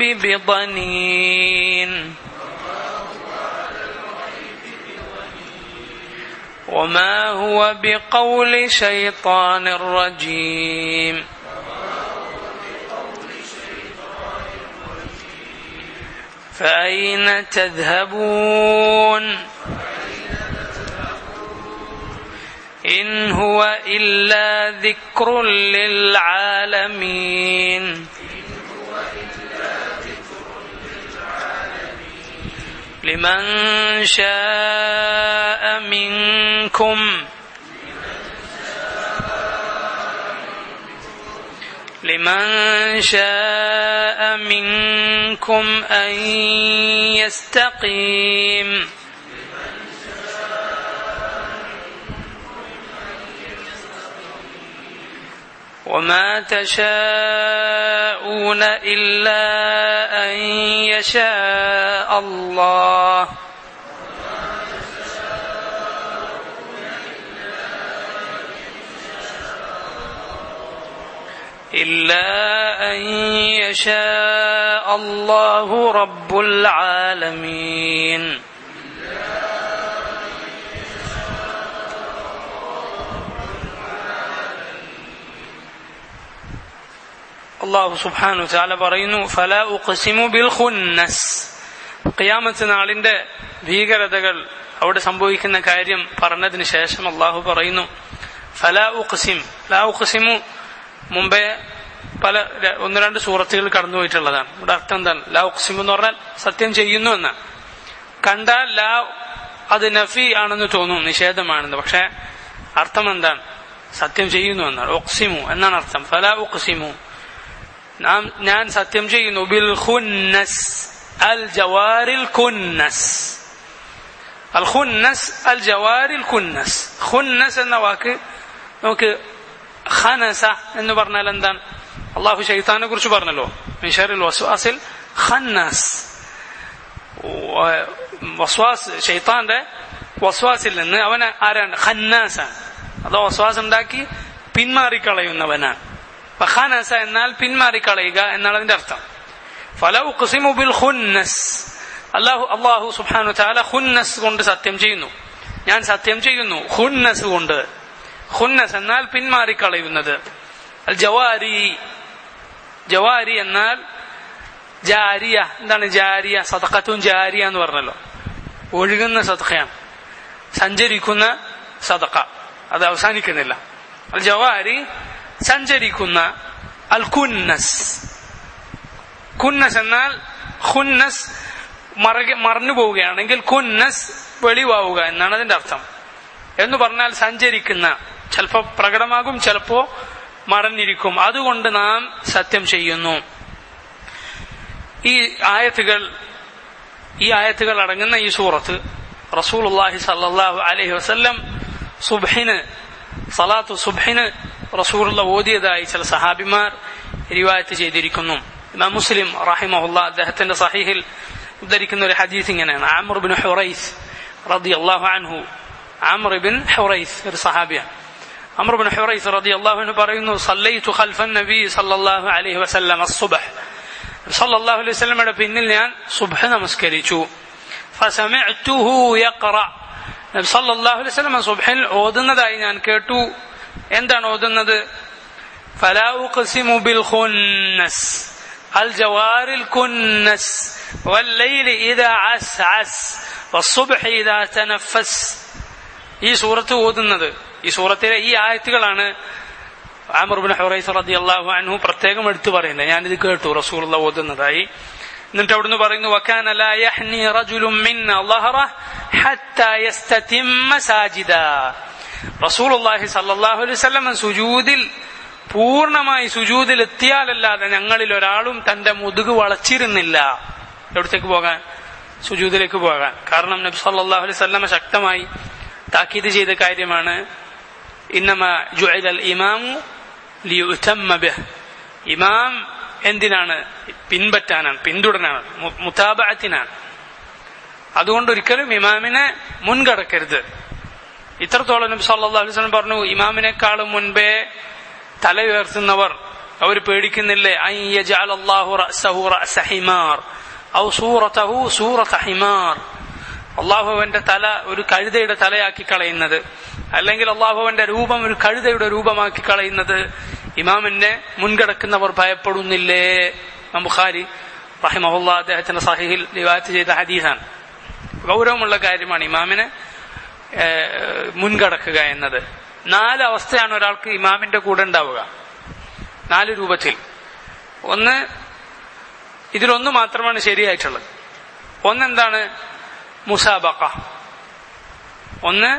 [SPEAKER 1] بضنين وما هو بقول شيطان رجيم فأين تذهبون إن هو إلا ذكر للعالمين لمن شاء منكم لمن شاء منكم أن يستقيم وما تشاءون إلا أن يشاء الله إلا أن يشاء الله رب العالمين അള്ളാഹു സുബ്ഹാനു ചാല പറയുന്നു ഫല ഉഖ്സിമു ബിൽ ഖുന്നസ് ഖിയാമത്ത് നാളിന്റെ ഭീകരതകൾ അവിടെ സംഭവിക്കുന്ന കാര്യം പറഞ്ഞതിന് ശേഷം അള്ളാഹു പറയുന്നു ഫല ഉഖ്സിം ലാ ഉഖ്സിമു മുമ്പേ പല ര- ഒന്ന് രണ്ട് സൂറത്തുകൾ കടന്നുപോയിട്ടുള്ളതാണ് ഇവിടെ അർത്ഥം എന്താണ് ലാ ഉഖ്സിം എന്ന് പറഞ്ഞാൽ സത്യം ചെയ്യുന്നു എന്ന് കണ്ടാൽ ലാ അത് നഫി ആണെന്ന് തോന്നും നിഷേധമാണെന്ന് പക്ഷെ അർത്ഥം എന്താണ് സത്യം ചെയ്യുന്നു എന്നാണ് ഒക്സിമു എന്നാണ് അർത്ഥം ഫല ഉഖ്സിമു നാം ഞാൻ സത്യം ചെയ്യുന്നു ബിൽ ഖുന്നസ് അൽ ജവാരിൽ കുന്നസ് അൽ ഖുന്നസ് അൽ ജവാരിൽ കുന്നസ് ഖുന്നസ് എന്ന വാക്ക് നമുക്ക് ഖനസ എന്ന് പറഞ്ഞാൽ എന്താണ് അള്ളാഹു ഷെയ്ത്താനെ കുറിച്ച് പറഞ്ഞല്ലോ മിഷറിൽ വസ്വാസിൽ ഖന്നാസ് വ- വസ്വാസ് ഷെയ്ത്താന്റെ വസ്വാസിൽ നിന്ന് അവൻ ആരാണ് ഖന്നാസാണ് അതോ വസ്വാസ് ഉണ്ടാക്കി പിന്മാറിക്കളയുന്നവനാണ് അപ്പൊ ഖനസ എന്നാൽ പിന്മാറിക്കളയുക എന്നാണ് അതിന്റെ അർത്ഥം ഫലൗ ഖുസിമു ബിൽ ഖുന്നസ് അല്ലാഹു അല്ലാഹു സുബ്ഹാനഹു തആല ഖുന്നസ് കൊണ്ട് സത്യം ചെയ്യുന്നു ഞാൻ സത്യം ചെയ്യുന്നു ഖുന്നസ് കൊണ്ട് ഖുന്നസ് എന്നാൽ പിന്മാറിക്കളയുന്നത് അൽ ജവാരി ജവാരി എന്നാൽ ജാരിയ എന്താണ് ജാരിയ സദഖത്തും ജാരിയ എന്ന് പറഞ്ഞല്ലോ ഒഴുകുന്ന സദഖയാണ് സഞ്ചരിക്കുന്ന സദഖ അത് അവസാനിക്കുന്നില്ല അൽ ജവാരി സഞ്ചരിക്കുന്ന അൽ കുന്നസ് കുന്നസ് എന്നാൽ ഖുന്നസ് മറക മറഞ്ഞു പോവുകയാണെങ്കിൽ കുന്നസ് വെളിവാവുക എന്നാണ് അതിന്റെ അർത്ഥം എന്ന് പറഞ്ഞാൽ സഞ്ചരിക്കുന്ന ചിലപ്പോ പ്രകടമാകും ചിലപ്പോ മറഞ്ഞിരിക്കും അതുകൊണ്ട് നാം സത്യം ചെയ്യുന്നു ഈ ആയത്തുകൾ ഈ ആയത്തുകൾ അടങ്ങുന്ന ഈ സൂറത്ത് റസൂലുള്ളാഹി സല്ലല്ലാഹു അലൈഹി വസല്ലം സുബ്ഹിന് സലാത്തു സുബ്ഹിന് റസൂലുള്ള ഓതിയതായി ചില സഹാബിമാർ റിവായത്ത് ചെയ്തിരിക്കുന്നു ഇമാം മുസ്ലിം റഹിമഹുല്ല അദ്ദേഹത്തിന്റെ സഹീഹിൽ ഉദ്ധരിക്കുന്ന ഒരു ഹദീസ് ഇങ്ങനെയാണ് ആമർ ബിൻ ഹുറൈസ് റളിയല്ലാഹു അൻഹു ആമർ ബിൻ ഹുറൈസ് ഒരു സഹാബിയാണ് അമർ ബിൻ ഹുറൈസ് റളിയല്ലാഹു അൻഹു പറയുന്നു സല്ലൈതു ഖൽഫൻ നബി സല്ലല്ലാഹു അലൈഹി വസല്ലം അസ്സുബ്ഹ് സല്ലല്ലാഹു അലൈഹി വസല്ലമയുടെ പിന്നിൽ ഞാൻ സുബ്ഹ് നമസ്കരിച്ചു ഫസമിഅ്തുഹു യഖറ നബി സല്ലല്ലാഹു അലൈഹി വസല്ലം സുബ്ഹിൽ ഓതുന്നതായി ഞാൻ കേട്ടു എന്താണ് ഓതുന്നത് فلا أقسم بالخنس الجوار الكنس والليل إذا عسعس والصبح إذا تنفس ഈ സൂറത്ത് ഓതുന്നത് ഈ സൂറത്തിലെ ഈ ആയത്തുകളാണ് ആമർബിൻ ഹുറൈസ് റളിയല്ലാഹു അൻഹു പ്രത്യേകം എടുത്തു പറയുന്നത് ഞാനിത് കേട്ടു റസൂലുള്ള ഓതുന്നതായി എന്നിട്ട് അവിടുന്ന് പറയുന്നു വക്കാന ലാ യഹ്നി റജുലുൻ മിന്ന ളഹറ ഹത്താ യസ്തതിമ്മ സാജിദ റസൂലുള്ളാഹി സ്വല്ലല്ലാഹു അലൈഹി വസല്ലം സുജൂദിൽ പൂർണ്ണമായി സുജൂദിൽ എത്തിയാലല്ലാതെ ഞങ്ങളിൽ ഒരാളും തന്റെ മുതുക് വളച്ചിരുന്നില്ല എവിടത്തേക്ക് പോകാൻ സുജൂദിലേക്ക് പോകാൻ കാരണം നബി സല്ലല്ലാഹു അലൈഹി വസല്ലം ശക്തമായി താക്കീത് ചെയ്ത കാര്യമാണ് ഇന്നമ ജുഅലൽ ഇമാമു ലിയുതമ്മ ബിഹ് ഇമാം എന്തിനാണ് പിൻപറ്റാനാണ് പിന്തുടരാനാണ് മു- മുതാബഅത്തിനാണ് അതുകൊണ്ട് ഒരിക്കലും ഇമാമിനെ മുൻകടക്കരുത് ഇത്രത്തോളം നബി സല്ലല്ലാഹു അലൈഹി വസല്ലം പറഞ്ഞു ഇമാമിനെക്കാളും മുൻപേ തല ഉയർത്തുന്നവർ അവർ പേടിക്കുന്നില്ലേ അൻ യജഅലല്ലാഹു റഅസഹു റഅസ ഹിമാർ ഔ സൂറതഹു സൂറത ഹിമാർ അള്ളാഹുവിന്റെ തല ഒരു കഴുതയുടെ തലയാക്കി കളയുന്നത് അല്ലെങ്കിൽ അള്ളാഹുവിന്റെ രൂപം ഒരു കഴുതയുടെ രൂപമാക്കി കളയുന്നത് ഇമാമിനെ മുൻകിടക്കുന്നവർ ഭയപ്പെടുന്നില്ലേ ബുഖാരി റഹിമഹുല്ല അദ്ദേഹത്തിന്റെ സഹിഹിൽ റിവായത്ത് ചെയ്ത ഹദീസാണ് ഗൗരവമുള്ള കാര്യമാണ് ഇമാമിനെ മുൻകടക്കുക എന്നത് നാല് അവസ്ഥയാണ് ഒരാൾക്ക് ഇമാമിന്റെ കൂടെ ഉണ്ടാവുക നാല് രൂപത്തിൽ ഒന്ന് ഇതിലൊന്ന് മാത്രമാണ് ശരിയായിട്ടുള്ളത് ഒന്നെന്താണ് മുസാബക്ക ഒന്ന്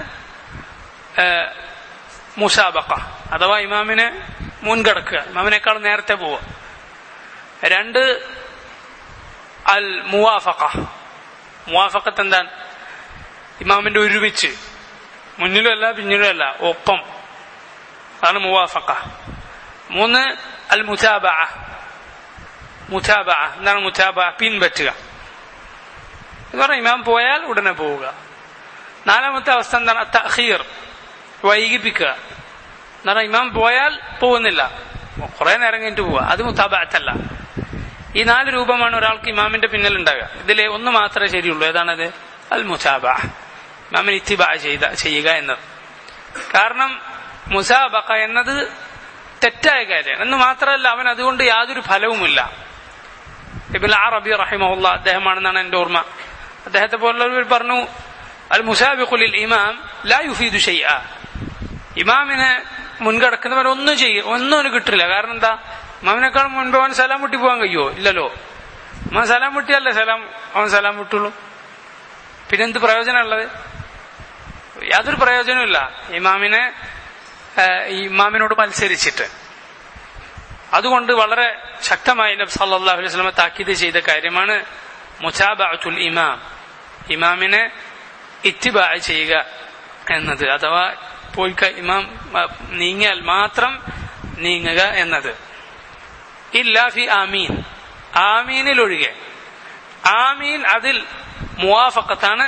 [SPEAKER 1] മുസാബക്ക അഥവാ ഇമാമിനെ മുൻകടക്കുക ഇമാമിനേക്കാൾ നേരത്തെ പോവുക രണ്ട് അൽ മുവാഫക്ക മുവാഫക്കത്ത് എന്താണ് ഇമാമിന്റെ ഒരുമിച്ച് മുന്നിലുമല്ല പിന്നിലുമല്ല ഒപ്പം അതാണ് മുവാഫക്ക മൂന്ന് അൽ മുതാബ മുതാബ എന്താണ് മുതാബ പിൻപറ്റുക എന്ന് പറഞ്ഞാൽ ഇമാം പോയാൽ ഉടനെ പോവുക നാലാമത്തെ അവസ്ഥ എന്താണ് തഹീർ വൈകിപ്പിക്കുക എന്ന് പറഞ്ഞാൽ ഇമാം പോയാൽ പോകുന്നില്ല കുറെ നേരം കഴിഞ്ഞിട്ട് പോവുക അത് മുതാബത്തല്ല ഈ നാല് രൂപമാണ് ഒരാൾക്ക് ഇമാമിന്റെ പിന്നിൽ ഉണ്ടാകുക ഇതിൽ ഒന്ന് മാത്രമേ ശരിയുള്ളൂ ഏതാണത് അൽ മുസാബ ഇമാമിന് ഇത്തിബ ചെയ്ത ചെയ്യുക എന്നത് കാരണം മുസാബക്ക എന്നത് തെറ്റായ കാര്യമാണ് എന്ന് മാത്രമല്ല അവൻ അതുകൊണ്ട് യാതൊരു ഫലവുമില്ല ഇബിൽ ആ റബി റഹിമുള്ള അദ്ദേഹമാണെന്നാണ് എന്റെ ഓർമ്മ അദ്ദേഹത്തെ പോലുള്ളവർ പറഞ്ഞു അൽ മുസാബിഖുലിൽ ഇമാം ലാ യുഫീദു ഷെയ്യ ഇമാമിനെ മുൻകടക്കുന്നവൻ ഒന്നും ചെയ്യും ഒന്നും അവന് കിട്ടില്ല കാരണം എന്താ ഇമാമിനേക്കാൾ മുൻപ് അവൻ സലാം മുട്ടി പോകാൻ കഴിയുമോ ഇല്ലല്ലോ അവൻ സലാം മുട്ടിയല്ലേ സലാം അവൻ സലാം മുട്ടുള്ളൂ പിന്നെന്ത് പ്രയോജനമുള്ളത് യാതൊരു പ്രയോജനമില്ല ഇമാമിനെ ഇമാമിനോട് മത്സരിച്ചിട്ട് അതുകൊണ്ട് വളരെ ശക്തമായി നബ് സല്ലല്ലാഹു അലൈഹി വസല്ലം താക്കീത് ചെയ്ത കാര്യമാണ് മുസാബഅത്തുൽ ഇമാം ഇമാമിനെ ഇത്തിബാ ചെയ്യുക എന്നത് അഥവാ പോയി ഇമാം നീങ്ങിയാൽ മാത്രം നീങ്ങുക എന്നത് ഇല്ലാ ഫി ആമീൻ ആമീനിൽ ഒഴികെ ആമീൻ അതിൽ മുവാഫക്കത്താണ്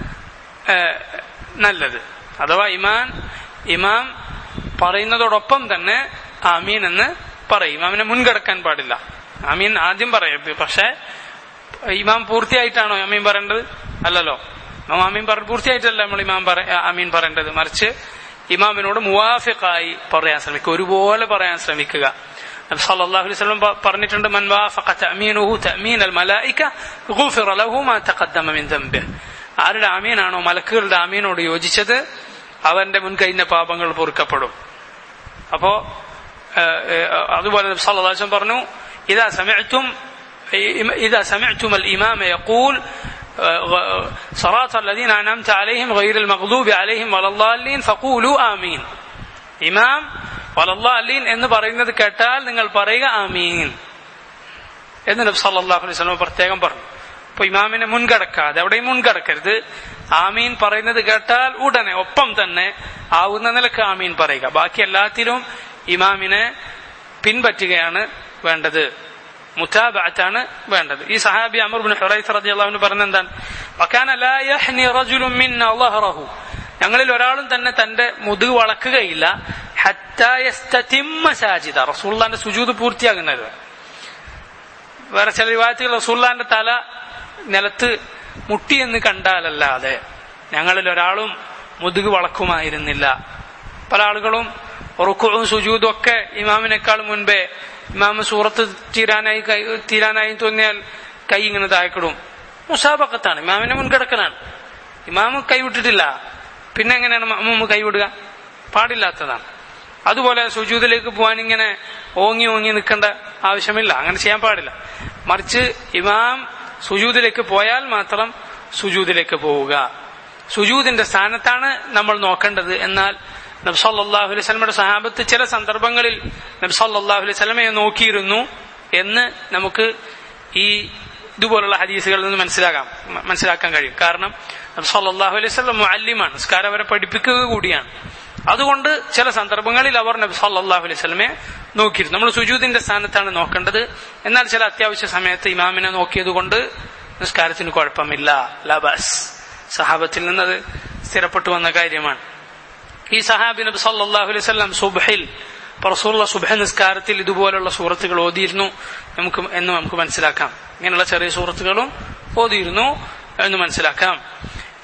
[SPEAKER 1] നല്ലത് അഥവാ ഇമാൻ ഇമാം പറയുന്നതോടൊപ്പം തന്നെ ആമീൻ എന്ന് പറയും ഇമാമിനെ മുൻകടക്കാൻ പാടില്ല ആമീൻ ആദ്യം പറയും പക്ഷെ ഇമാം പൂർത്തിയായിട്ടാണോ അമീൻ പറയേണ്ടത് അല്ലല്ലോ ഇമാം ആമീൻ പറ പൂർത്തിയായിട്ടല്ല നമ്മൾ ഇമാം പറ ആമീൻ പറയേണ്ടത് മറിച്ച് ഇമാമിനോട് മുവാഫിഖായി പറയാൻ ശ്രമിക്കുക ഒരുപോലെ പറയാൻ ശ്രമിക്കുക സല്ലല്ലാഹു അലൈഹി വസല്ലം പറഞ്ഞിട്ടുണ്ട് മൻ വാഫഖ തഅമീനുഹു തഅമീൻ അൽ മലായിക ഗുഫിറ ലഹു മാ തഖദ്ദമ മിൻ ദംബിഹി ആരുടെ ആമീനാണോ മലക്കുകളുടെ ആമീനോട് യോജിച്ചത് അവന്റെ മുൻകഴിഞ്ഞ പാപങ്ങൾ പൊറുക്കപ്പെടും അപ്പോ അതുപോലെ സല്ലല്ലാഹു അലൈഹി വസല്ലം പറഞ്ഞു ഇദാ സമിഅ്തും إذا سمعتم الإمام يقول صراط الذين أنعمت عليهم غير المغضوب عليهم ولا الضالين فقولوا آمين ഇമാം വലല്ലാലീൻ എന്ന് പറയുന്നത് കേട്ടാൽ നിങ്ങൾ പറയുക ആമീൻ എന്ന് നബി സല്ലല്ലാഹു അലൈഹി വസല്ലം പ്രത്യേകം പറഞ്ഞു അപ്പൊ ഇമാമിനെ മുൻകടക്കാതെ എവിടെയും മുൻകടക്കരുത് ആമീൻ പറയുന്നത് കേട്ടാൽ ഉടനെ ഒപ്പം തന്നെ ആവുന്ന നിലക്ക് ആമീൻ പറയുക ബാക്കി എല്ലാത്തിലും ഇമാമിനെ പിൻപറ്റുകയാണ് വേണ്ടത് മുത്താബഅത്താണ് വേണ്ടത് ഈ സഹാബി അമർ ബിൻ ഹുറൈസ് റളിയല്ലാഹു അൻഹു പറഞ്ഞ എന്താണ് വകാന ലാ യഹ്നി റജുലുൻ മിന്ന ളഹറഹു ഞങ്ങളിൽ ഒരാളും തന്നെ തന്റെ മുതുക് വളക്കുകയില്ല ഹത്താ യസ്തതിമ്മ സാജിദ റസൂലുള്ളാഹിന്റെ സുജൂദ് പൂർത്തിയാകുന്നത് വേറെ ചില റിവായത്തുകൾ റസൂലുള്ളാഹിന്റെ തല നിലത്ത് മുട്ടിയെന്ന് കണ്ടാലല്ലാതെ ഞങ്ങളിൽ ഒരാളും മുതുക് വളക്കുമായിരുന്നില്ല പല ആളുകളും റുക്കുവും സുജൂദും ഒക്കെ ഇമാമിനേക്കാൾ മുൻപേ ഇമാമ് സൂറത്ത് തീരാനായി തീരാനായി തോന്നിയാൽ കൈ ഇങ്ങനെ താഴെക്കിടും മുസാബക്കത്താണ് ഇമാമിനെ മുൻകിടക്കലാണ് ഇമാമ് കൈവിട്ടിട്ടില്ല പിന്നെ എങ്ങനെയാണ് മമ്മൂമ്മ കൈവിടുക പാടില്ലാത്തതാണ് അതുപോലെ സുജൂദിലേക്ക് പോകാൻ ഇങ്ങനെ ഓങ്ങി ഓങ്ങി നിൽക്കേണ്ട ആവശ്യമില്ല അങ്ങനെ ചെയ്യാൻ പാടില്ല മറിച്ച് ഇമാം സുജൂദിലേക്ക് പോയാൽ മാത്രം സുജൂദിലേക്ക് പോവുക സുജൂദിന്റെ സ്ഥാനത്താണ് നമ്മൾ നോക്കേണ്ടത് എന്നാൽ നബ്സല്ലാഹു അലൈഹി സ്വലമയുടെ സഹാബത്ത് ചില സന്ദർഭങ്ങളിൽ നബ്സല്ലാഹു അലൈഹി സ്വലമയെ നോക്കിയിരുന്നു എന്ന് നമുക്ക് ഈ ഇതുപോലുള്ള ഹദീസുകളിൽ നിന്ന് മനസ്സിലാക്കാം മനസ്സിലാക്കാൻ കഴിയും കാരണം നബ്സല്ലാഹു അലൈഹി സ്വലം അല്ലിമാണ് നിസ്കാരം അവരെ പഠിപ്പിക്കുക കൂടിയാണ് അതുകൊണ്ട് ചില സന്ദർഭങ്ങളിൽ അവർ നബി സല്ലാഹു അലൈഹി സ്വലമെ നോക്കിയിരുന്നു നമ്മൾ സുജൂദിന്റെ സ്ഥാനത്താണ് നോക്കേണ്ടത് എന്നാൽ ചില അത്യാവശ്യ സമയത്ത് ഇമാമിനെ നോക്കിയത് കൊണ്ട് നിസ്കാരത്തിന് കുഴപ്പമില്ല ലബാസ് സഹാബത്തിൽ നിന്നത് സ്ഥിരപ്പെട്ടു വന്ന കാര്യമാണ് ഈ സഹാബി നബി സല്ലാഹു അലൈഹി സ്വലം സുബഹിൽ റസൂള്ള സുബഹ നിസ്കാരത്തിൽ ഇതുപോലുള്ള സൂറത്തുകൾ ഓതിയിരുന്നു നമുക്ക് എന്ന് നമുക്ക് മനസ്സിലാക്കാം ഇങ്ങനെയുള്ള ചെറിയ സൂറത്തുകളും ഓതിയിരുന്നു എന്ന് മനസ്സിലാക്കാം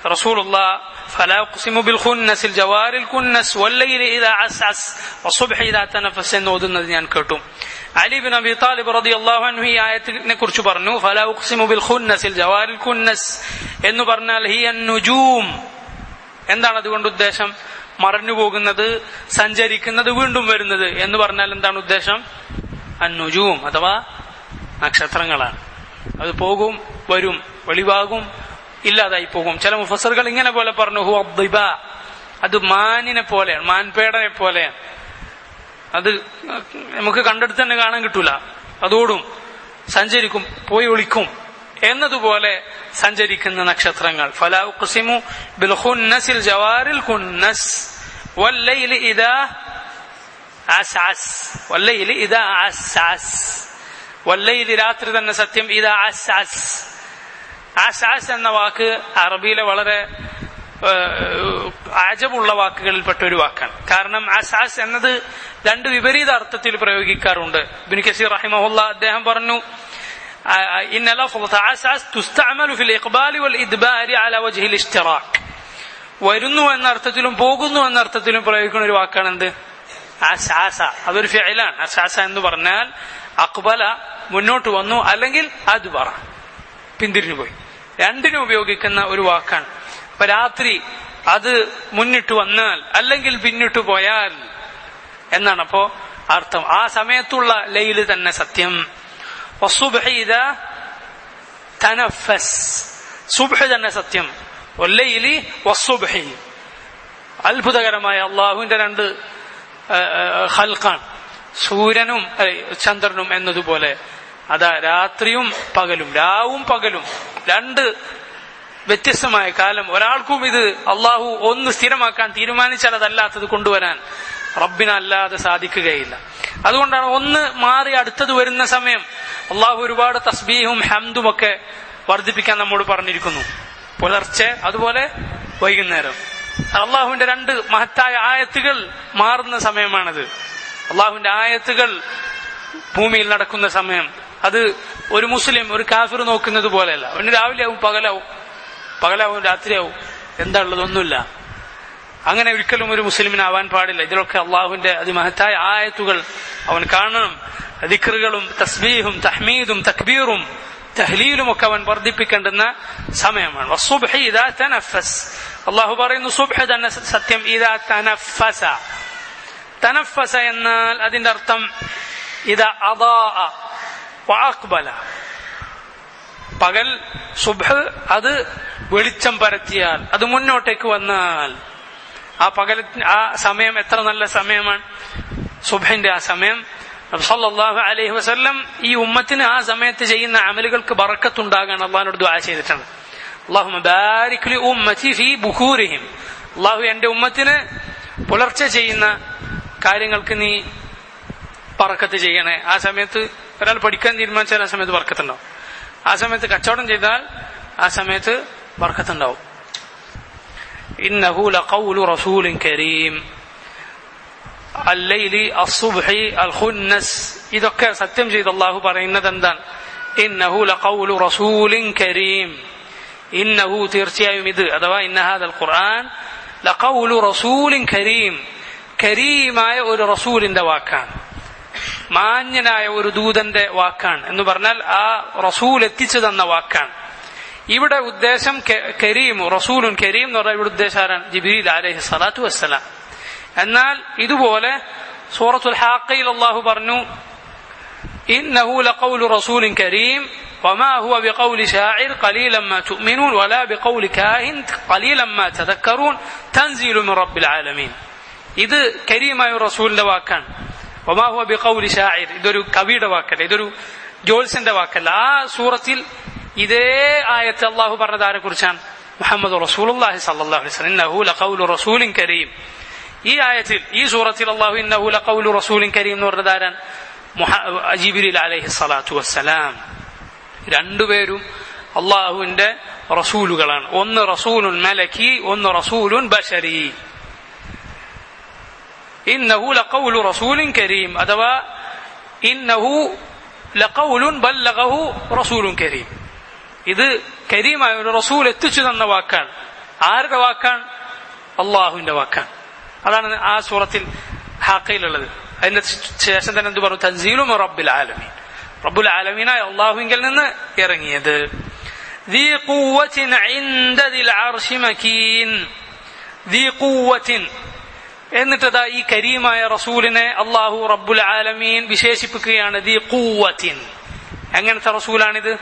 [SPEAKER 1] رسول الله فلا أقسم بالخنس الجوار الكنس والليل إذا عسعس والصبح إذا تنفس ഓതുന്നത് ഞാൻ കേട്ടു അലി ബിൻ അബി താലിബ് റളിയല്ലാഹു അൻഹു ഈ ആയത്തിനെ കുറിച്ച് പറഞ്ഞു ഫലാ ഉഖ്സിമു ബിൽ ഖുന്നസിൽ ജവാരിൽ കുന്നസ് എന്ന് പറഞ്ഞാൽ ഹിയ നുജൂം എന്താണ് അതുകൊണ്ട് ഉദ്ദേശം മറഞ്ഞു പോകുന്നത് സഞ്ചരിക്കുന്നത് വീണ്ടും വരുന്നത് എന്ന് പറഞ്ഞാൽ എന്താണ് ഉദ്ദേശം അന്നുജൂം അഥവാ നക്ഷത്രങ്ങളാണ് അത് പോകും വരും വെളിവാകും ഇല്ലാതായി പോകും ചില മുഫസറുകൾ ഇങ്ങനെ പോലെ പറഞ്ഞു ഹു അബ്ദിബ അത് മാനിനെ പോലെയാണ് മാൻപേടനെ പോലെയാണ് അത് നമുക്ക് കണ്ടെടുത്ത് തന്നെ കാണാൻ കിട്ടൂല അതോടും സഞ്ചരിക്കും പോയി ഒളിക്കും എന്നതുപോലെ സഞ്ചരിക്കുന്ന നക്ഷത്രങ്ങൾ ഫലാ ഉഖ്സിമു ബിൽ ഖുന്നസിൽ ജവാരിൽ ഖുന്നസ് വല്ലൈലി ഇദാ അസ്അസ് വല്ലൈലി ഇദാ അസ്അസ് വല്ലൈലി രാത്രി തന്നെ സത്യം ഇദാ അസ്അസ് അസ്അസ് എന്ന വാക്ക് അറബിയിലെ വളരെ അജബുള്ള വാക്കുകളിൽപ്പെട്ട ഒരു വാക്കാണ് കാരണം അസാസ് എന്നത് രണ്ട് വിപരീത അർത്ഥത്തിൽ പ്രയോഗിക്കാറുണ്ട് ബിൻ കസീർ റഹിമഹുല്ല അദ്ദേഹം പറഞ്ഞു إن لفظة عسعس تستعمل في الإقبال والإدبار على وجه الاشتراك വരുന്നു എന്ന അർത്ഥത്തിലും പോകുന്നു എന്ന അർത്ഥത്തിലും പ്രയോഗിക്കുന്ന ഒരു വാക്കാണ് എന്ത് അസാസ അതൊരു ഫിഅലാണ് അസാസ എന്ന് പറഞ്ഞാൽ അക്ബല മുന്നോട്ട് വന്നു അല്ലെങ്കിൽ അത് പറ പിന്തിരിഞ്ഞു പോയി രണ്ടിനും ഉപയോഗിക്കുന്ന ഒരു വാക്കാണ് അപ്പൊ രാത്രി അത് മുന്നിട്ട് വന്നാൽ അല്ലെങ്കിൽ പിന്നിട്ട് പോയാൽ എന്നാണ് അപ്പോ അർത്ഥം ആ സമയത്തുള്ള ലൈല് തന്നെ സത്യം തനഫസ് സുബ്ഹ് തന്നെ സത്യം ഒല്ലയിലി വസുബ്ഹി അത്ഭുതകരമായ അള്ളാഹുവിന്റെ രണ്ട് ഹൽക്കാണ് സൂര്യനും ചന്ദ്രനും എന്നതുപോലെ അതാ രാത്രിയും പകലും രാവും പകലും രണ്ട് വ്യത്യസ്തമായ കാലം ഒരാൾക്കും ഇത് അള്ളാഹു ഒന്ന് സ്ഥിരമാക്കാൻ തീരുമാനിച്ചാൽ അതല്ലാത്തത് കൊണ്ടുവരാൻ റബ്ബിനല്ലാതെ സാധിക്കുകയില്ല അതുകൊണ്ടാണ് ഒന്ന് മാറി അടുത്തത് വരുന്ന സമയം അള്ളാഹു ഒരുപാട് തസ്ബീഹും ഹംദും ഒക്കെ വർദ്ധിപ്പിക്കാൻ നമ്മോട് പറഞ്ഞിരിക്കുന്നു പുലർച്ചെ അതുപോലെ വൈകുന്നേരം അള്ളാഹുവിന്റെ രണ്ട് മഹത്തായ ആയത്തുകൾ മാറുന്ന സമയമാണത് അള്ളാഹുവിന്റെ ആയത്തുകൾ ഭൂമിയിൽ നടക്കുന്ന സമയം അത് ഒരു മുസ്ലിം ഒരു കാഫിർ നോക്കുന്നത് പോലെയല്ല അവന് രാവിലെ ആവും പകലാവും പകലാവും രാത്രിയാവും എന്താ ഉള്ളത് ഒന്നുമില്ല അങ്ങനെ ഒരിക്കലും ഒരു മുസ്ലിമിനാവാൻ പാടില്ല ഇതിലൊക്കെ അള്ളാഹുവിന്റെ അതിമഹത്തായ ആയത്തുകൾ അവൻ കാണണം ദിക്റുകളും തസ്ബീഹും തഹ്മീദും തക്ബീറും തഹ്ലീലും ഒക്കെ അവൻ വർദ്ധിപ്പിക്കേണ്ടുന്ന സമയമാണ് വസ്സുബ്ഹി ഇദാ തനഫസ് അള്ളാഹു പറയുന്നു സുബ്ഹ തന്നെ സത്യം ഇദാ തനഫസ തനഫസ എന്നാൽ അതിന്റെ അർത്ഥം ഇതാ അദാ വാക്ബല പകൽ സുബ്ഹ് അത് വെളിച്ചം പരത്തിയാൽ അത് മുന്നോട്ടേക്ക് വന്നാൽ ആ പകൽ ആ സമയം എത്ര നല്ല സമയമാണ് സുബഹിന്റെ ആ സമയം സല്ലല്ലാഹു അലൈഹി വസല്ലം ഈ ഉമ്മത്തിന് ആ സമയത്ത് ചെയ്യുന്ന അമലുകൾക്ക് ബറക്കത്തുണ്ടാകാൻ അള്ളാഹിനോട് ദുആ ചെയ്തിട്ടുണ്ട് അള്ളാഹു ബാരിക് ലി ഉമ്മത്തി ഫീ ബുഖൂരിഹിം അള്ളാഹു എന്റെ ഉമ്മത്തിന് പുലർച്ചെ ചെയ്യുന്ന കാര്യങ്ങൾക്ക് നീ പറക്കത്ത് ചെയ്യണേ ആ സമയത്ത് ഒരാൾ പഠിക്കാൻ തീരുമാനിച്ചാൽ ആ സമയത്ത് വർക്കത്തുണ്ടാവും ആ സമയത്ത് കച്ചവടം ചെയ്താൽ ആ സമയത്ത് വർക്കത്തുണ്ടാവും ഇന്നഹു ലഖൗലു റസൂലിൻ കരീം അല്ലൈലി അസുബ്ഹി അൽ ഖുന്നസ് ഇതൊക്കെ സത്യം ചെയ്ത് അള്ളാഹു പറയുന്നത് എന്താണ് ഇന്നഹു ലഖൗലു റസൂലിൻ കരീം ഇന്നഹു തീർച്ചയായും ഇത് അഥവാ ഇന്നഹാദൽ ഖുർആൻ ലഖൗലു റസൂലിൻ കരീം കരീമായ ഒരു റസൂലിന്റെ വാക്കാണ് മാന്യനായ ഒരു ദൂതന്റെ വാക്കാണ് എന്ന് പറഞ്ഞാൽ ആ റസൂൽ എത്തിച്ചു തന്ന വാക്കാണ് ഇവിടെ ഉദ്ദേശം കരീം റസൂലുൻ കരീം എന്ന് പറഞ്ഞാൽ ഇവിടെ ഉദ്ദേശം ആരാണ് ജിബിരിൽ അലഹി സ്വലാത്തു വസ്സലാം എന്നാൽ ഇതുപോലെ സൂറത്തുൽ ഹാക്കയിൽ അള്ളാഹു പറഞ്ഞു إنه لقول رسول كريم وما هو بقول شاعر قليلا ما تؤمنون ولا بقول كاهن قليلا ما تذكرون تنزيل من رب العالمين ഇത് കരീമായ റസൂലിന്റെ വാക്കാണ് ഒമാഹുവ ബി കൗലി ഷാഇർ ഇതൊരു കവിയുടെ വാക്കല്ല ഇതൊരു ജോത്സ്യന്റെ വാക്കല്ല ആ സൂറത്തിൽ ഇതേ ആയത്ത് അള്ളാഹു പറഞ്ഞത് ആരെ കുറിച്ചാണ് മുഹമ്മദ് റസൂലുള്ളാഹി സല്ലല്ലാഹു അലൈഹി വസല്ലം ഇന്നഹു ലഖൗലു റസൂലിൻ കരീം ഈ ആയത്തിൽ ഈ സൂറത്തിൽ അള്ളാഹു ഇന്നഹു ലഖൗലു റസൂലിൻ കരീം എന്ന് പറഞ്ഞത് ആരാൻ ജിബിരിൽ അലൈഹി സ്വലാത്തു വസ്സലാം രണ്ടുപേരും അള്ളാഹുവിന്റെ റസൂലുകളാണ് ഒന്ന് റസൂലുൻ മലക്കി ഒന്ന് റസൂലുൻ ബഷരി ഇന്നഹു ലഖൗലു റസൂലിൻ കരീം അഥവാ ഇന്നഹു ലഖൗലുൻ ബല്ലഗഹു റസൂലുൻ കരീം ഇത് കരീമായ ഒരു റസൂൽ എത്തിച്ചു തന്ന വാക്കാണ് ആരുടെ വാക്കാണ് അള്ളാഹുവിന്റെ വാക്കാണ് അതാണ് ആ സൂറത്തിൽ ഹാക്കയിലുള്ളത് അതിന്റെ ശേഷം തന്നെ എന്ത് പറഞ്ഞു തൻസീലും റബ്ബുൽ ആലമീൻ റബ്ബുൽ ആലമീനായ അള്ളാഹുവിങ്കിൽ നിന്ന് ഇറങ്ങിയത് ذي قوة عند ذي العرش مكين ذي قوة എന്നിട്ടതാ ഈ കരീമായ റസൂലിനെ അള്ളാഹു റബ്ബുൽ ആലമീൻ വിശേഷിപ്പിക്കുകയാണ് ദി കൂവത്തിൻ എങ്ങനത്തെ റസൂലാണിത്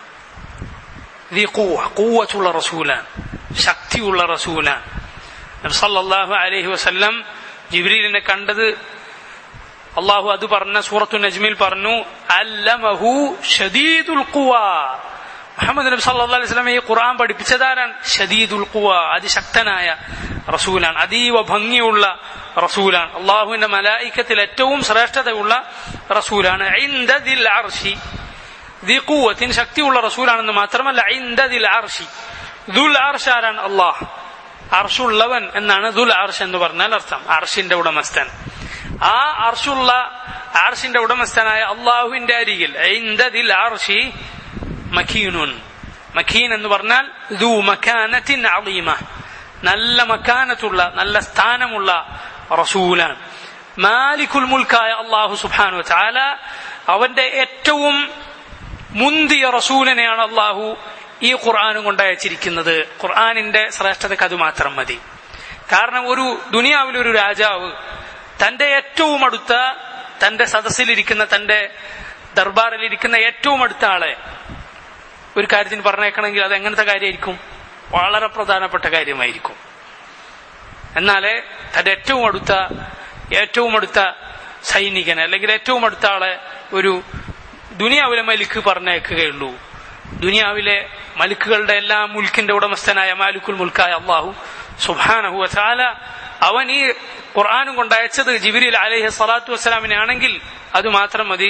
[SPEAKER 1] ദി കൂവ കൂവത്തുള്ള റസൂലാണ് ശക്തിയുള്ള റസൂലാണ് നബി സല്ലല്ലാഹു അലൈഹി വസല്ലം ജിബ്രീലിനെ കണ്ടത് അള്ളാഹു അത് പറഞ്ഞ സൂറത്തു നജ്മിൽ പറഞ്ഞു അല്ലമഹു ഷദീദുൽ ഖുവ മുഹമ്മദ് നബി സല്ലല്ലാഹു അലൈഹി വസല്ലം ഈ ഖുർആൻ പഠിപ്പിച്ചതാരാണ് ഷദീദുൽ ഖുവ അതിശക്തനായ റസൂലാണ് അതീവ ഭംഗിയുള്ള റസൂലാണ് അള്ളാഹുവിന്റെ മലായിക്കത്തിൽ ഏറ്റവും ശ്രേഷ്ഠതയുള്ള റസൂലാണ് ഇൻദ ദിൽ അർശി ദി ഖുവത്തിന് ശക്തിയുള്ള റസൂലാണെന്ന് മാത്രമല്ല ഇൻദ ദിൽ അർശി ദുൽ അർഷ് ആരാണ് അള്ളാഹ് അർഷുള്ളവൻ എന്നാണ് ദുൽ അർഷ് എന്ന് പറഞ്ഞാൽ അർത്ഥം അർഷിന്റെ ഉടമസ്ഥൻ ആ അർഷുള്ള അർഷിന്റെ ഉടമസ്ഥനായ അള്ളാഹുവിന്റെ അരികിൽ ഇൻദ ദിൽ അർഷി മഖീനുൻ മഖീൻ എന്ന് പറഞ്ഞാൽ ദു മക്കാനത്തിൻ അളീമ നല്ല മക്കാനത്തുള്ള നല്ല സ്ഥാനമുള്ള റസൂലാണ് മാലിക്കുൽ മുൽക്കായ അള്ളാഹു സുബാനു ചാല അവന്റെ ഏറ്റവും മുന്തിയ റസൂലിനെയാണ് അള്ളാഹു ഈ ഖുർആാനും കൊണ്ടയച്ചിരിക്കുന്നത് ഖുർആാനിന്റെ ശ്രേഷ്ഠതയ്ക്ക് അത് മാത്രം മതി കാരണം ഒരു ദുനിയാവിലൊരു രാജാവ് തന്റെ ഏറ്റവും അടുത്ത തന്റെ സദസ്സിലിരിക്കുന്ന തന്റെ ദർബാറിലിരിക്കുന്ന ഏറ്റവും അടുത്ത ആളെ ഒരു കാര്യത്തിന് പറഞ്ഞേക്കണമെങ്കിൽ അത് എങ്ങനത്തെ കാര്യമായിരിക്കും വളരെ പ്രധാനപ്പെട്ട കാര്യമായിരിക്കും എന്നാലേ തന്റെ ഏറ്റവും അടുത്ത ഏറ്റവും അടുത്ത സൈനികനെ അല്ലെങ്കിൽ ഏറ്റവും അടുത്ത ആളെ ഒരു ദുനിയാവിലെ മലിക്ക് പറഞ്ഞേക്കുകയുള്ളൂ ദുനിയാവിലെ മലിക്കുകളുടെ എല്ലാ മുൽക്കിന്റെ ഉടമസ്ഥനായ മാലിക്കുൽ മുൽക്കായ അള്ളാഹു സുബാനഹു വസാല അവൻ ഈ ഖുർആാനും കൊണ്ടയച്ചത് ജിബിരിൽ അലഹി സ്വലാത്തു വസ്സലാമിനെ ആണെങ്കിൽ അത് മാത്രം മതി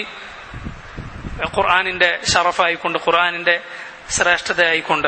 [SPEAKER 1] ഖുർആാനിന്റെ ഷറഫായിക്കൊണ്ട് ഖുർആാനിന്റെ ശ്രേഷ്ഠതയായിക്കൊണ്ട്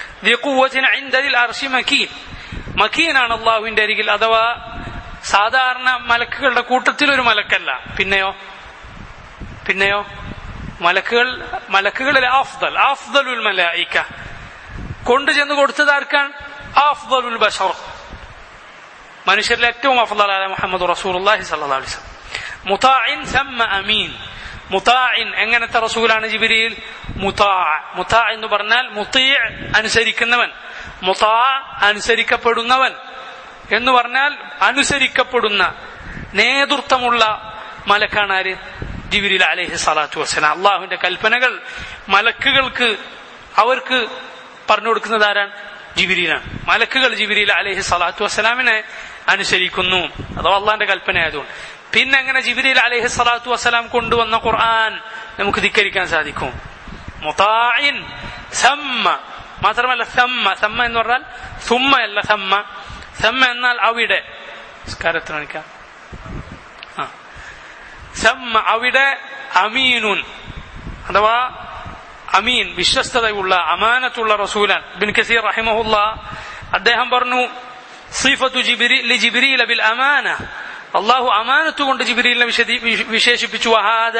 [SPEAKER 1] മക്കീൻ മക്കീനാണ് അള്ളാഹുവിന്റെ അരികിൽ അഥവാ സാധാരണ മലക്കുകളുടെ കൂട്ടത്തിൽ ഒരു മലക്കല്ല പിന്നെയോ പിന്നെയോ മലക്കുകൾ മലക്കുകളിൽ ആഫ്ദൽ ആഫ്ദലുൽ മലായിക്ക കൊണ്ടു ചെന്ന് കൊടുത്തത് ആർക്കാണ് ആഫ്ദലുൽ ബഷർ മനുഷ്യരിൽ ഏറ്റവും അഫ്ദലായ മുഹമ്മദ് റസൂലുള്ളാഹി സ്വല്ലല്ലാഹു അലൈഹി വസല്ലം മുതാഇൻ സമ്മ അമീൻ മുതാഇൻ എങ്ങനത്തെ റസൂലാണ് ജിബിരിയിൽ മുതാ മുതാ എന്ന് പറഞ്ഞാൽ മുത്തീ അനുസരിക്കുന്നവൻ മുതാ അനുസരിക്കപ്പെടുന്നവൻ എന്ന് പറഞ്ഞാൽ അനുസരിക്കപ്പെടുന്ന നേതൃത്വമുള്ള മലക്കാണ് ആര് ജിബിരിൽ അലഹി സ്വലാത്തു വസ്സലാം അള്ളാഹുവിന്റെ കൽപ്പനകൾ മലക്കുകൾക്ക് അവർക്ക് പറഞ്ഞു കൊടുക്കുന്നത് ആരാണ് ജിബിരിയിലാണ് മലക്കുകൾ ജിബിരിൽ അലഹി സ്വലാത്തു വസ്സലാമിനെ അനുസരിക്കുന്നു അഥവാ അള്ളാഹിന്റെ കൽപ്പനയായതുകൊണ്ട് പിന്നെ എങ്ങനെ ജിബിരിൽ അലഹി സ്വലാത്തു വസ്സലാം കൊണ്ടുവന്ന ഖുർആൻ നമുക്ക് ധിക്കരിക്കാൻ സാധിക്കും മുതായിൻ സമ്മ മാത്രമല്ല സമ്മ സമ്മ എന്ന് പറഞ്ഞാൽ സുമ്മ അല്ല സമ്മ സമ്മ എന്നാൽ അവിടെ സ്കാരത്തിനണിക്കാം ആ സമ്മ അവിടെ അമീനുൻ അഥവാ അമീൻ വിശ്വസ്തതയുള്ള അമാനത്തുള്ള റസൂലാൻ ബിൻ കസീർ റഹിമഹുല്ല അദ്ദേഹം പറഞ്ഞു സീഫത്തു ജിബിരി ജിബിരില ബിൽ അമാന അള്ളാഹു അമാനത്ത് കൊണ്ട് ജിബിരിലിനെ വിശേഷിപ്പിച്ചു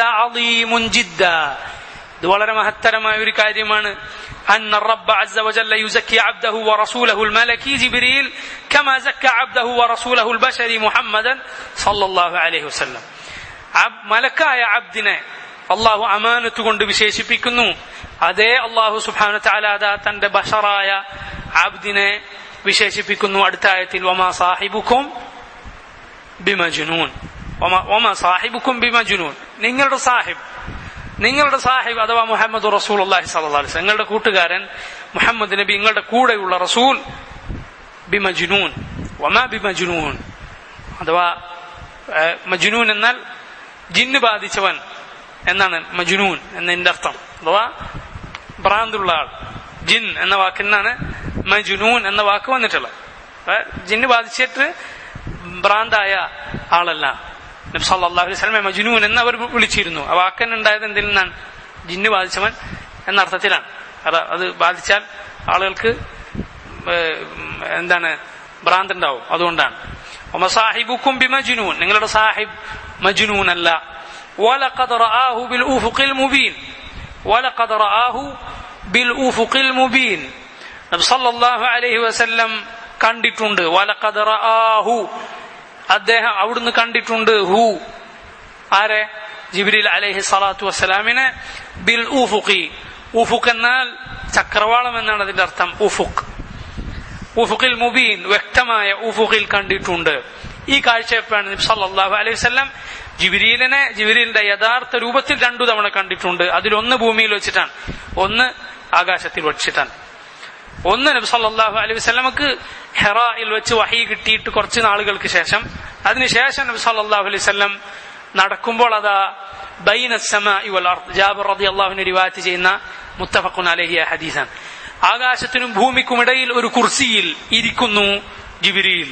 [SPEAKER 1] ഇത് വളരെ മഹത്തരമായ ഒരു കാര്യമാണ് أن الرب عز وجل يزكي عبده ورسوله الملكي جبريل كما زكى عبده ورسوله البشري محمدا صلى الله عليه وسلم മലക്കായ അബ്ദിനെ അള്ളാഹു അമാനത്ത് കൊണ്ട് വിശേഷിപ്പിക്കുന്നു അതേ അള്ളാഹു സുബാന താലാദ തന്റെ ബഷറായ അബ്ദിനെ വിശേഷിപ്പിക്കുന്നു അടുത്ത ആയത്തിൽ ഒമാ സാഹിബുക്കും ബിമജുനൂൻ ഒമാ സാഹിബുക്കും ബിമജുനൂൻ നിങ്ങളുടെ സാഹിബ് നിങ്ങളുടെ സാഹിബ് അഥവാ മുഹമ്മദ് റസൂൽ അള്ളാഹി സല്ലാസ് നിങ്ങളുടെ കൂട്ടുകാരൻ മുഹമ്മദ് നബി നിങ്ങളുടെ കൂടെയുള്ള റസൂൽ ബിമജുനൂൻ ഒമാ ബിമജുനൂൻ അഥവാ മജുനൂൻ എന്നാൽ ജിന്ന് ബാധിച്ചവൻ എന്നാണ് മജുനൂൻ എന്നതിന്റെ അർത്ഥം അഥവാ ഭ്രാന്തുള്ള ആൾ ജിൻ എന്ന വാക്കിൽ നിന്നാണ് മജുനൂൻ എന്ന വാക്ക് വന്നിട്ടുള്ളത് ജിന്ന് ബാധിച്ചിട്ട് ഭ്രാന്തായ ആളല്ല നബ്സല്ലാഹു അലൈഹി സ്വലമെ മജുനൂൻ എന്ന് അവർ വിളിച്ചിരുന്നു ആ വാക്കൻ ഉണ്ടായത് എന്തിൽ നിന്നാണ് ജിന്ന് ബാധിച്ചവൻ എന്ന അർത്ഥത്തിലാണ് അത് അത് ബാധിച്ചാൽ ആളുകൾക്ക് എന്താണ് ഭ്രാന്ത് ഉണ്ടാവും അതുകൊണ്ടാണ് ومصاحبكم بمجنون നിങ്ങളുടെ സാഹിബ് മജ്നൂൻ അല്ല ولقد رآه بالأفق المبين ولقد رآه بالأفق المبين നബി സല്ലല്ലാഹു അലൈഹി വസല്ലം കണ്ടിട്ടുണ്ട് വലഖദ് റആഹു അദ്ദേഹം അവിടുന്ന് കണ്ടിട്ടുണ്ട് ഹു ആരെ ജിബ്രീൽ അലൈഹി സ്വലാത്തു വസ്സലാമിനെ ബിൽ ഉഫുഖി ഉഫുഖ് എന്നാൽ ചക്രവാളം എന്നാണ് അതിന്റെ അർത്ഥം ഉഫുഖ് ഉഫുഖിൽ മുബീൻ വ്യക്തമായ ഉഫുഖിൽ കണ്ടിട്ടുണ്ട് ഈ കാഴ്ചയപ്പാണ് നബി സല്ലല്ലാഹു അലൈഹി വസല്ലം ജിബിരീലിനെ ജിബിരീലിന്റെ യഥാർത്ഥ രൂപത്തിൽ രണ്ടു തവണ കണ്ടിട്ടുണ്ട് അതിലൊന്ന് ഭൂമിയിൽ വെച്ചിട്ടാണ് ഒന്ന് ആകാശത്തിൽ വെച്ചിട്ടാണ് ഒന്ന് നബി സല്ലല്ലാഹു അലൈഹി വസല്ലമക്ക് ഹെറായിൽ വെച്ച് വഹി കിട്ടിയിട്ട് കുറച്ച് നാളുകൾക്ക് ശേഷം അതിനുശേഷം നബി സല്ലല്ലാഹു അലൈഹി വസല്ലം നടക്കുമ്പോൾ അതാ ബൈന സമാഇ വൽ അർദ് ജാബിർ റളിയല്ലാഹുവിനെ റിവായത്ത് ചെയ്യുന്ന മുത്തഫഖുൻ അലൈഹി ഹദീസാണ് ആകാശത്തിനും ഭൂമിക്കും ഇടയിൽ ഒരു കുർസിയിൽ ഇരിക്കുന്നു ജിബിരിയിൽ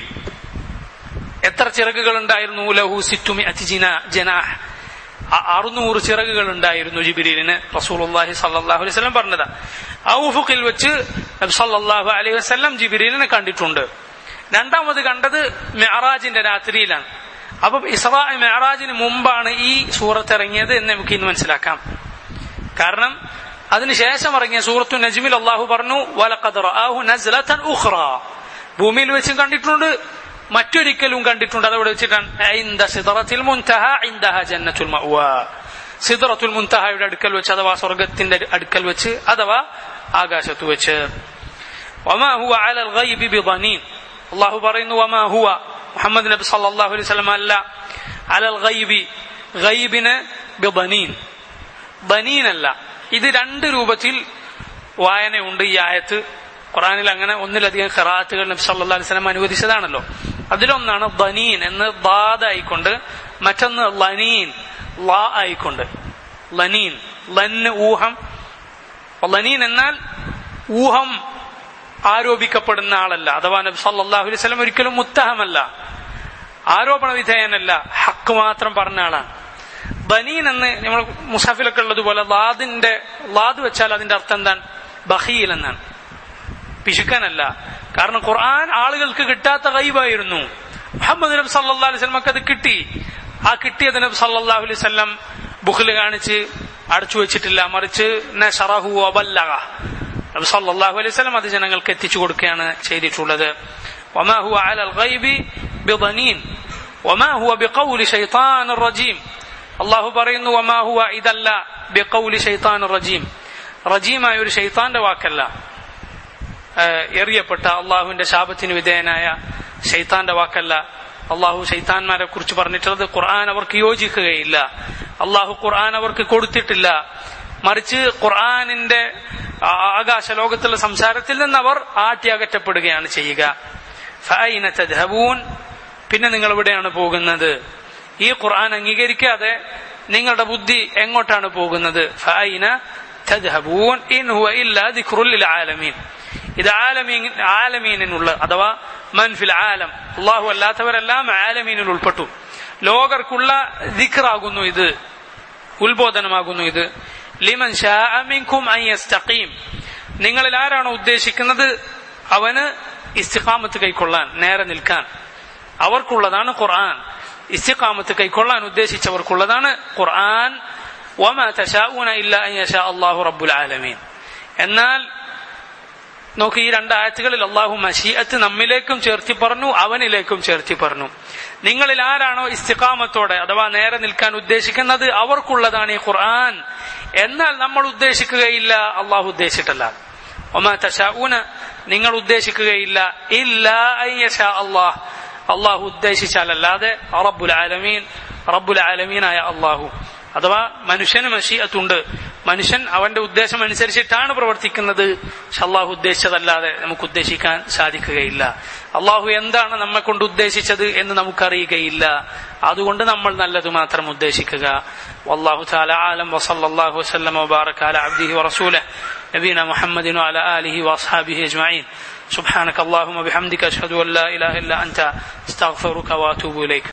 [SPEAKER 1] എത്ര ചിറകുകൾ ഉണ്ടായിരുന്നു ലഹു സിറ്റുമി അറ്റിജിന ജനാഹ് അറുന്നൂറ് ചിറകുകൾ ഉണ്ടായിരുന്നു ജിബിരിലിന് റസൂലുള്ളാഹി സല്ലല്ലാഹു അലൈഹി വസല്ലം പറഞ്ഞതാ ഔഫുഖിൽ വെച്ച് നബി സല്ലല്ലാഹു അലൈഹി വസല്ലം ജിബിരിലിനെ കണ്ടിട്ടുണ്ട് രണ്ടാമത് കണ്ടത് മെഹറാജിന്റെ രാത്രിയിലാണ് അപ്പം ഇസ്രാ മെഹറാജിന് മുമ്പാണ് ഈ സൂറത്ത് ഇറങ്ങിയത് എന്ന് നമുക്ക് ഇന്ന് മനസ്സിലാക്കാം കാരണം അതിനുശേഷം ഇറങ്ങിയ സൂറത്തു നജ്മിൽ അള്ളാഹു പറഞ്ഞു വലഖദ് റആഹു നസ്ലതൻ ഉഖ്റ ഭൂമിയിൽ വെച്ചും കണ്ടിട്ടുണ്ട് മറ്റൊരിക്കലും കണ്ടിട്ടുണ്ട് അതവിടെ വെച്ചിട്ടാണ് ഐന്ദ സിദറത്തിൽ മുൻതഹ ഐന്ദഹ ജന്നത്തുൽ മഅ്വ സിദറത്തുൽ മുൻതഹയുടെ അടുക്കൽ വെച്ച് അഥവാ സ്വർഗത്തിന്റെ അടുക്കൽ വെച്ച് അഥവാ ആകാശത്ത് വെച്ച് വമാ ഹുവ അലൽ ഗൈബി ബിദനീൻ അള്ളാഹു പറയുന്നു വമാ ഹുവ മുഹമ്മദ് നബി സല്ലല്ലാഹു അലൈഹി വസല്ലം അല്ല അലൽ ഗൈബി ഗൈബിന് ബിദനീൻ ബനീനല്ല ഇത് രണ്ട് രൂപത്തിൽ വായനയുണ്ട് ഈ ആയത്ത് ഖുറാനിൽ അങ്ങനെ ഒന്നിലധികം ഖറാത്തുകൾ നബി സല്ലല്ലാഹു അലൈഹി വസല്ലം അനുവദിച്ചതാണല്ലോ അതിലൊന്നാണ് ബനീൻ എന്ന് ബാദ ആയിക്കൊണ്ട് മറ്റൊന്ന് ലനീൻ ലാ ആയിക്കൊണ്ട് ലനീൻ ലന്ന് ഊഹം ലനീൻ എന്നാൽ ഊഹം ആരോപിക്കപ്പെടുന്ന ആളല്ല അഥവാ നബി സല്ലല്ലാഹു അലൈഹി വസല്ലം ഒരിക്കലും മുത്തഹമല്ല ആരോപണ വിധേയനല്ല ഹക്ക് മാത്രം പറഞ്ഞ ആളാണ് ബനീൻ എന്ന് നമ്മൾ മുസാഫിലൊക്കെ ഉള്ളതുപോലെ ലാദിന്റെ ലാദ് വെച്ചാൽ അതിന്റെ അർത്ഥം എന്താണ് ബഹീൽ എന്നാണ് പിശുക്കനല്ല കാരണം ഖുർആൻ ആളുകൾക്ക് കിട്ടാത്ത കൈവായിരുന്നു മുഹമ്മദ് നബി സല്ലാ അലൈഹി സ്വലമക്ക് അത് കിട്ടി ആ കിട്ടിയത് നബി സല്ലാഹു അലൈഹി സ്വലം ബുഖിൽ കാണിച്ച് അടച്ചു വെച്ചിട്ടില്ല മറിച്ച് ഷറഹു അബല്ലക നബി സല്ലാഹു അലൈഹി സ്വലം അത് ജനങ്ങൾക്ക് എത്തിച്ചു കൊടുക്കുകയാണ് ചെയ്തിട്ടുള്ളത് وما هو على الغيب بضنين وما هو بقول شيطان الرجيم അള്ളാഹു പറയുന്നു വമാ ഹുവ ഇതല്ല ബിഖൗലി ഷൈത്താൻ റജീം റജീമായ ഒരു ഷൈത്താന്റെ വാക്കല്ല എറിയപ്പെട്ട അള്ളാഹുവിന്റെ ശാപത്തിന് വിധേയനായ ഷെയ്ത്താന്റെ വാക്കല്ല അള്ളാഹു ഷെയ്ത്താൻമാരെ കുറിച്ച് പറഞ്ഞിട്ടുള്ളത് ഖുർആൻ അവർക്ക് യോജിക്കുകയില്ല അള്ളാഹു ഖുർആൻ അവർക്ക് കൊടുത്തിട്ടില്ല മറിച്ച് ഖുർആനിന്റെ ആകാശ ലോകത്തുള്ള സംസാരത്തിൽ നിന്ന് അവർ ആട്ടി അകറ്റപ്പെടുകയാണ് ചെയ്യുക ഫൈന തദ്ഹബൂൻ പിന്നെ നിങ്ങൾ എവിടെയാണ് പോകുന്നത് ഈ ഖുർആൻ അംഗീകരിക്കാതെ നിങ്ങളുടെ ബുദ്ധി എങ്ങോട്ടാണ് പോകുന്നത് ഫൈന തദ്ഹബൂൻ ഇൻ ഹുവ ഇല്ലാ ദിക്റുൽ ലിൽ ആലമീൻ ഇത് ആലമീൻ ആലമീനിനുള്ള അഥവാ മൻഫിൽ ആലം അള്ളാഹു അല്ലാത്തവരെല്ലാം ആലമീനിൽ ഉൾപ്പെട്ടു ലോകർക്കുള്ള ദിക്റാകുന്നു ഇത് ഉത്ബോധനമാകുന്നു ഇത് ലിമൻ യസ്തഖീം നിങ്ങളിൽ ആരാണോ ഉദ്ദേശിക്കുന്നത് അവന് ഇസ്തിഖാമത്ത് കൈക്കൊള്ളാൻ നേരെ നിൽക്കാൻ അവർക്കുള്ളതാണ് ഖുർആൻ ഇസ്തിഖാമത്ത് കൈക്കൊള്ളാൻ ഉദ്ദേശിച്ചവർക്കുള്ളതാണ് ഖുർആൻ വമാ തശാഊന ഇല്ല അൻ യശാ അല്ലാഹു റബ്ബുൽ ആലമീൻ എന്നാൽ നോക്ക് ഈ രണ്ട് ആയത്തുകളിൽ അള്ളാഹു മഷീഅത്ത് നമ്മിലേക്കും ചേർത്തി പറഞ്ഞു അവനിലേക്കും ചേർത്തി പറഞ്ഞു നിങ്ങളിൽ ആരാണോ ഇസ്തിഖാമത്തോടെ അഥവാ നേരെ നിൽക്കാൻ ഉദ്ദേശിക്കുന്നത് അവർക്കുള്ളതാണ് ഈ ഖുർആൻ എന്നാൽ നമ്മൾ ഉദ്ദേശിക്കുകയില്ല അള്ളാഹു ഉദ്ദേശിച്ചിട്ടല്ല ഒമാ തശാഊന നിങ്ങൾ ഉദ്ദേശിക്കുകയില്ല ഇല്ല അള്ളാഹ് അള്ളാഹു ഉദ്ദേശിച്ചാലല്ലാതെ റബ്ബുൽ ആലമീൻ റബ്ബുൽ ആലമീനായ അള്ളാഹു അഥവാ മനുഷ്യന് മഷീഅത്തുണ്ട് മനുഷ്യൻ അവന്റെ ഉദ്ദേശം അനുസരിച്ചിട്ടാണ് പ്രവർത്തിക്കുന്നത് പക്ഷെ അള്ളാഹു ഉദ്ദേശിച്ചതല്ലാതെ നമുക്ക് ഉദ്ദേശിക്കാൻ സാധിക്കുകയില്ല അള്ളാഹു എന്താണ് നമ്മെ കൊണ്ട് ഉദ്ദേശിച്ചത് എന്ന് നമുക്കറിയുകയില്ല അതുകൊണ്ട് നമ്മൾ നല്ലത് മാത്രം ഉദ്ദേശിക്കുക والله تعالى عالم وصلى الله وسلم وبارك على عبده ورسوله نبينا محمد وعلى آله وأصحابه أجمعين سبحانك اللهم وبحمدك أشهد أن لا إله إلا أنت استغفرك وأتوب إليك